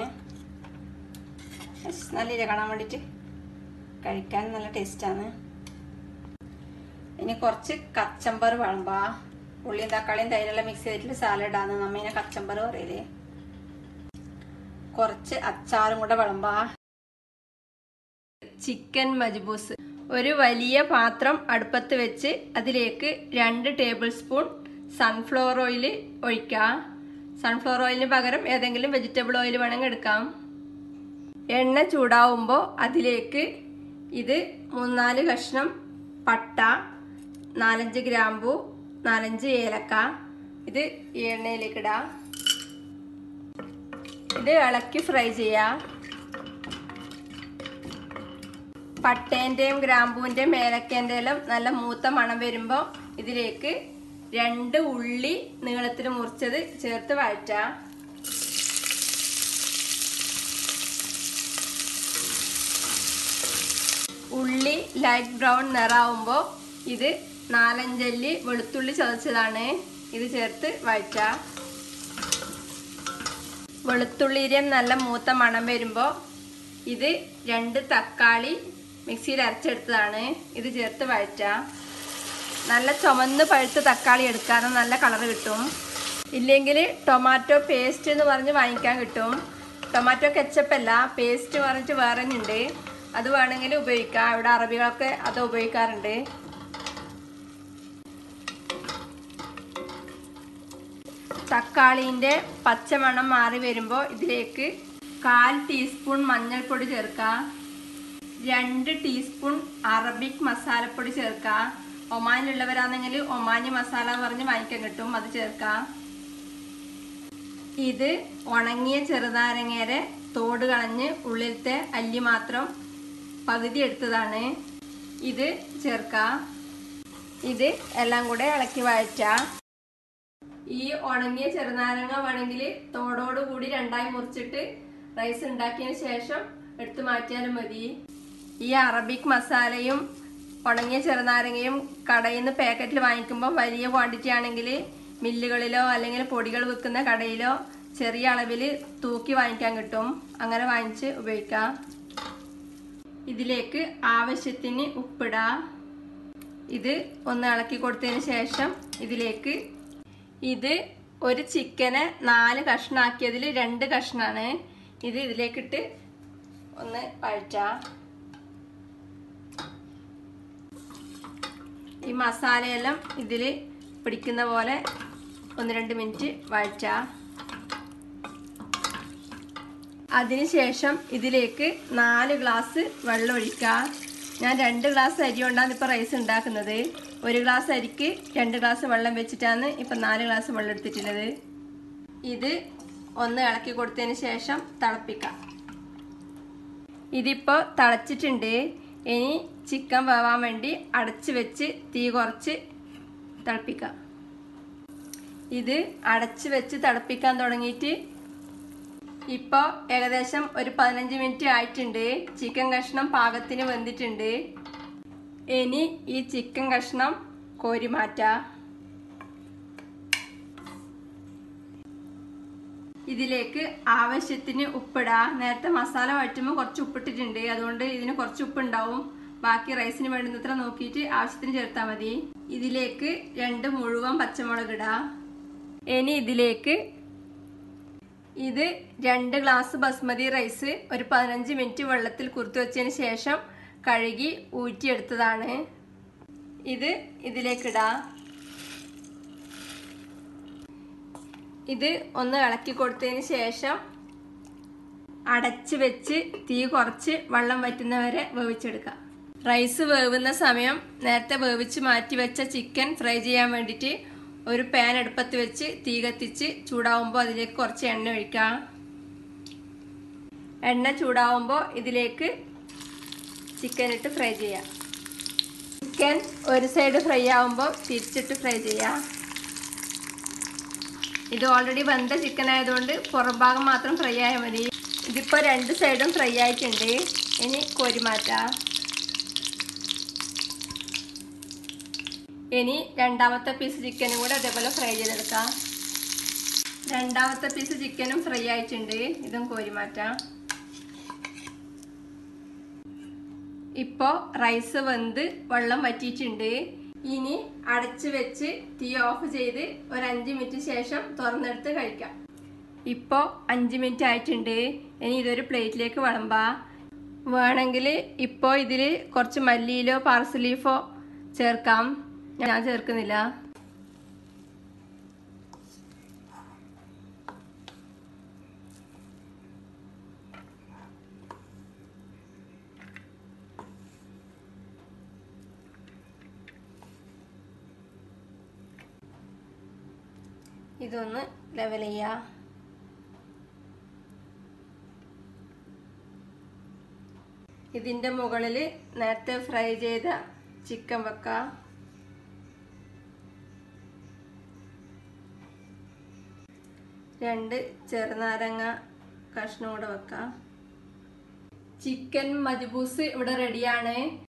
എസ്, നല്ലില്ല കാണാൻ വേണ്ടിട്ട് കഴിക്കാൻ നല്ല ടേസ്റ്റാണ് ഇനി കുറച്ച് കച്ചമ്പർ വിളമ്പാ ഉള്ളിയും തക്കാളിയും തൈരെല്ലാം മിക്സ് ചെയ്തിട്ട് സാലഡാണ് നമ്മ ഇതിനെ കച്ചമ്പർ പറയല് കുറച്ച് അച്ചാറും കൂടെ വിളമ്പാ ചിക്കൻ മജ്ബൂസ് ഒരു വലിയ പാത്രം അടുപ്പത്ത് വെച്ച് അതിലേക്ക് രണ്ട് ടേബിൾ സ്പൂൺ സൺഫ്ലവർ ഓയിൽ ഒഴിക്കാം സൺഫ്ലവർ ഓയിലിന് പകരം ഏതെങ്കിലും വെജിറ്റബിൾ ഓയിൽ വേണമെങ്കിൽ എടുക്കാം എണ്ണ ചൂടാവുമ്പോൾ അതിലേക്ക് ഇത് മൂന്നാല് കഷ്ണം പട്ട നാലഞ്ച് ഗ്രാമ്പു നാലഞ്ച് ഏലക്ക ഇത് ഈ എണ്ണയിലേക്ക് ഇടാം ഇത് ഇളക്കി ഫ്രൈ ചെയ്യാം പട്ടേന്റെയും ഗ്രാമ്പൂവിന്റെയും ഏലക്കേന്റെ എല്ലാം നല്ല മൂത്ത മണം വരുമ്പോൾ ഇതിലേക്ക് രണ്ട് ഉള്ളി നീളത്തിൽ മുറിച്ചത് ചേർത്ത് വഴറ്റാം ഉള്ളി ലൈറ്റ് ബ്രൗൺ നിറാവുമ്പോൾ ഇത് നാലഞ്ചല്ലി വെളുത്തുള്ളി ചതച്ചതാണ് ഇത് ചേർത്ത് വഴറ്റാം വെളുത്തുള്ളിയിലും നല്ല മൂത്ത മണം വരുമ്പോൾ ഇത് രണ്ട് തക്കാളി മിക്സിയിൽ അരച്ചെടുത്തതാണ് ഇത് ചേർത്ത് വഴറ്റാം നല്ല ചുമന്ന് പഴുത്ത തക്കാളി എടുക്കാതെ നല്ല കളർ കിട്ടും ഇല്ലെങ്കിൽ ടൊമാറ്റോ പേസ്റ്റ് എന്ന് പറഞ്ഞ് വാങ്ങിക്കാൻ കിട്ടും ടൊമാറ്റോ കെച്ചപ്പ് അല്ല പേസ്റ്റ് പറഞ്ഞിട്ട് വേറെ ഉണ്ട് അത് വേണമെങ്കിൽ ഉപയോഗിക്കാം ഇവിടെ അറബികളൊക്കെ അത് ഉപയോഗിക്കാറുണ്ട് തക്കാളീൻ്റെ പച്ചമണം മാറി വരുമ്പോൾ ഇതിലേക്ക് കാൽ ടീസ്പൂൺ മഞ്ഞൾപ്പൊടി ചേർക്കാം രണ്ട് ടീസ്പൂൺ അറബിക് മസാലപ്പൊടി ചേർക്കാം ഒമാനിലുള്ളവരാണെങ്കിൽ ഒമാനി മസാല എന്ന് പറഞ്ഞ് വാങ്ങിക്കാൻ കിട്ടും അത് ചേർക്കാം ഇത് ഉണങ്ങിയ ചെറുനാരങ്ങയുടെ തോട് കളഞ്ഞ് ഉള്ളിലത്തെ അല്ലി മാത്രം പകുതി എടുത്തതാണ് ഇത് ചേർക്കാം ഇത് എല്ലാം കൂടെ ഇളക്കി വഴറ്റാം ഈ ഉണങ്ങിയ ചെറുനാരങ്ങ വേണമെങ്കിൽ തോടോട് കൂടി രണ്ടായി മുറിച്ചിട്ട് റൈസ് ഉണ്ടാക്കിയതിന് ശേഷം എടുത്തു മാറ്റിയാലും മതി ഈ അറബിക് മസാലയും ഉണങ്ങിയ ചെറുനാരങ്ങയും കടയിൽ നിന്ന് പാക്കറ്റിൽ വാങ്ങിക്കുമ്പോൾ വലിയ ക്വാണ്ടിറ്റി ആണെങ്കിൽ മില്ലുകളിലോ അല്ലെങ്കിൽ പൊടികൾ വിൽക്കുന്ന കടയിലോ ചെറിയ അളവിൽ തൂക്കി വാങ്ങിക്കാൻ കിട്ടും അങ്ങനെ വാങ്ങിച്ച് ഉപയോഗിക്കാം ഇതിലേക്ക് ആവശ്യത്തിന് ഉപ്പിടാം ഇത് ഒന്ന് ഇളക്കി കൊടുത്തതിന് ശേഷം ഇതിലേക്ക് ഇത് ഒരു ചിക്കനെ നാല് കഷ്ണാക്കിയതിൽ രണ്ട് കഷ്ണാണ് ഇത് ഇതിലേക്കിട്ട് ഒന്ന് വഴറ്റാം ഈ മസാലയെല്ലാം ഇതിൽ പിടിക്കുന്ന പോലെ ഒന്ന് രണ്ട് മിനിറ്റ് വഴറ്റാം അതിനുശേഷം ഇതിലേക്ക് നാല് ഗ്ലാസ് വെള്ളം ഒഴിക്കുക ഞാൻ രണ്ട് ഗ്ലാസ് അരി കൊണ്ടാണ് ഇപ്പോൾ റൈസ് ഉണ്ടാക്കുന്നത് ഒരു ഗ്ലാസ് അരിക്ക് രണ്ട് ഗ്ലാസ് വെള്ളം വെച്ചിട്ടാണ് ഇപ്പം നാല് ഗ്ലാസ് വെള്ളം എടുത്തിട്ടുള്ളത് ഇത് ഒന്ന് ഇളക്കി കൊടുത്തതിന് ശേഷം തിളപ്പിക്കാം ഇതിപ്പോൾ തിളച്ചിട്ടുണ്ട് ഇനി ചിക്കൻ വേവാൻ വേണ്ടി അടച്ച് വെച്ച് തീ കുറച്ച് തിളപ്പിക്കാം ഇത് അടച്ച് വെച്ച് തിളപ്പിക്കാൻ തുടങ്ങിയിട്ട് ഇപ്പോൾ ഏകദേശം ഒരു പതിനഞ്ച് മിനിറ്റ് ആയിട്ടുണ്ട് ചിക്കൻ കഷ്ണം പാകത്തിന് വെന്തിട്ടുണ്ട് ഇനി ഈ ചിക്കൻ കഷ്ണം കോരി മാറ്റാ ഇതിലേക്ക് ആവശ്യത്തിന് ഉപ്പിടാ നേരത്തെ മസാല വഴറ്റുമ്പോൾ കുറച്ച് ഉപ്പിട്ടിട്ടുണ്ട് അതുകൊണ്ട് ഇതിന് കുറച്ച് ഉപ്പുണ്ടാവും ബാക്കി റൈസിന് വേണ്ടുന്നത്ര നോക്കിയിട്ട് ആവശ്യത്തിന് ചേർത്താൽ മതി ഇതിലേക്ക് രണ്ട് മുഴുവൻ പച്ചമുളക് ഇടാ ഇനി ഇതിലേക്ക് ഇത് രണ്ട് ഗ്ലാസ് ബസ്മതി റൈസ് ഒരു പതിനഞ്ച് മിനിറ്റ് വെള്ളത്തിൽ കുറുത്ത് വെച്ചതിന് ശേഷം കഴുകി ഊറ്റിയെടുത്തതാണ് ഇത് ഇതിലേക്കിടാ ഇത് ഒന്ന് ഇളക്കി കൊടുത്തതിന് ശേഷം അടച്ച് വെച്ച് തീ കുറച്ച് വെള്ളം വറ്റുന്നവരെ വേവിച്ചെടുക്കാം റൈസ് വേവുന്ന സമയം നേരത്തെ വേവിച്ച് മാറ്റി വെച്ച ചിക്കൻ ഫ്രൈ ചെയ്യാൻ വേണ്ടിയിട്ട് ഒരു പാൻ അടുപ്പത്ത് വെച്ച് തീ കത്തിച്ച് ചൂടാവുമ്പോൾ അതിലേക്ക് കുറച്ച് എണ്ണ ഒഴിക്കാം എണ്ണ ചൂടാവുമ്പോൾ ഇതിലേക്ക് ചിക്കൻ ഇട്ട് ഫ്രൈ ചെയ്യാം ചിക്കൻ ഒരു സൈഡ് ഫ്രൈ ആവുമ്പോൾ തിരിച്ചിട്ട് ഫ്രൈ ചെയ്യാം ഇത് ഓൾറെഡി വെന്ത ചിക്കൻ ആയതുകൊണ്ട് പുറം ഭാഗം മാത്രം ഫ്രൈ ആയാൽ മതി ഇതിപ്പോൾ രണ്ട് സൈഡും ഫ്രൈ ആയിട്ടുണ്ട് ഇനി കോരി മാറ്റാം ഇനി രണ്ടാമത്തെ പീസ് ചിക്കനും കൂടെ അതേപോലെ ഫ്രൈ ചെയ്തെടുക്കാം രണ്ടാമത്തെ പീസ് ചിക്കനും ഫ്രൈ ആയിട്ടുണ്ട് ഇതും കോരി മാറ്റാം ഇപ്പോൾ റൈസ് വെന്ത് വെള്ളം വറ്റിയിട്ടുണ്ട് ഇനി അടച്ചു വെച്ച് തീ ഓഫ് ചെയ്ത് ഒരു അഞ്ച് മിനിറ്റ് ശേഷം തുറന്നെടുത്ത് കഴിക്കാം ഇപ്പോൾ അഞ്ച് മിനിറ്റ് ആയിട്ടുണ്ട് ഇനി ഇതൊരു പ്ലേറ്റിലേക്ക് വിളമ്പാ വേണമെങ്കിൽ ഇപ്പോൾ ഇതിൽ കുറച്ച് മല്ലിയിലോ പാർസൽ ലീഫോ ചേർക്കാം ഞാൻ ചേർക്കുന്നില്ല ഇതൊന്ന് ലെവൽ ചെയ്യുക ഇതിൻ്റെ മുകളിൽ നേരത്തെ ഫ്രൈ ചെയ്ത ചിക്കൻ വെക്കാം രണ്ട് ചെറുനാരങ്ങ കഷ്ണം കൂടെ വെക്കാം ചിക്കൻ മജ്ബൂസ് ഇവിടെ റെഡിയാണ്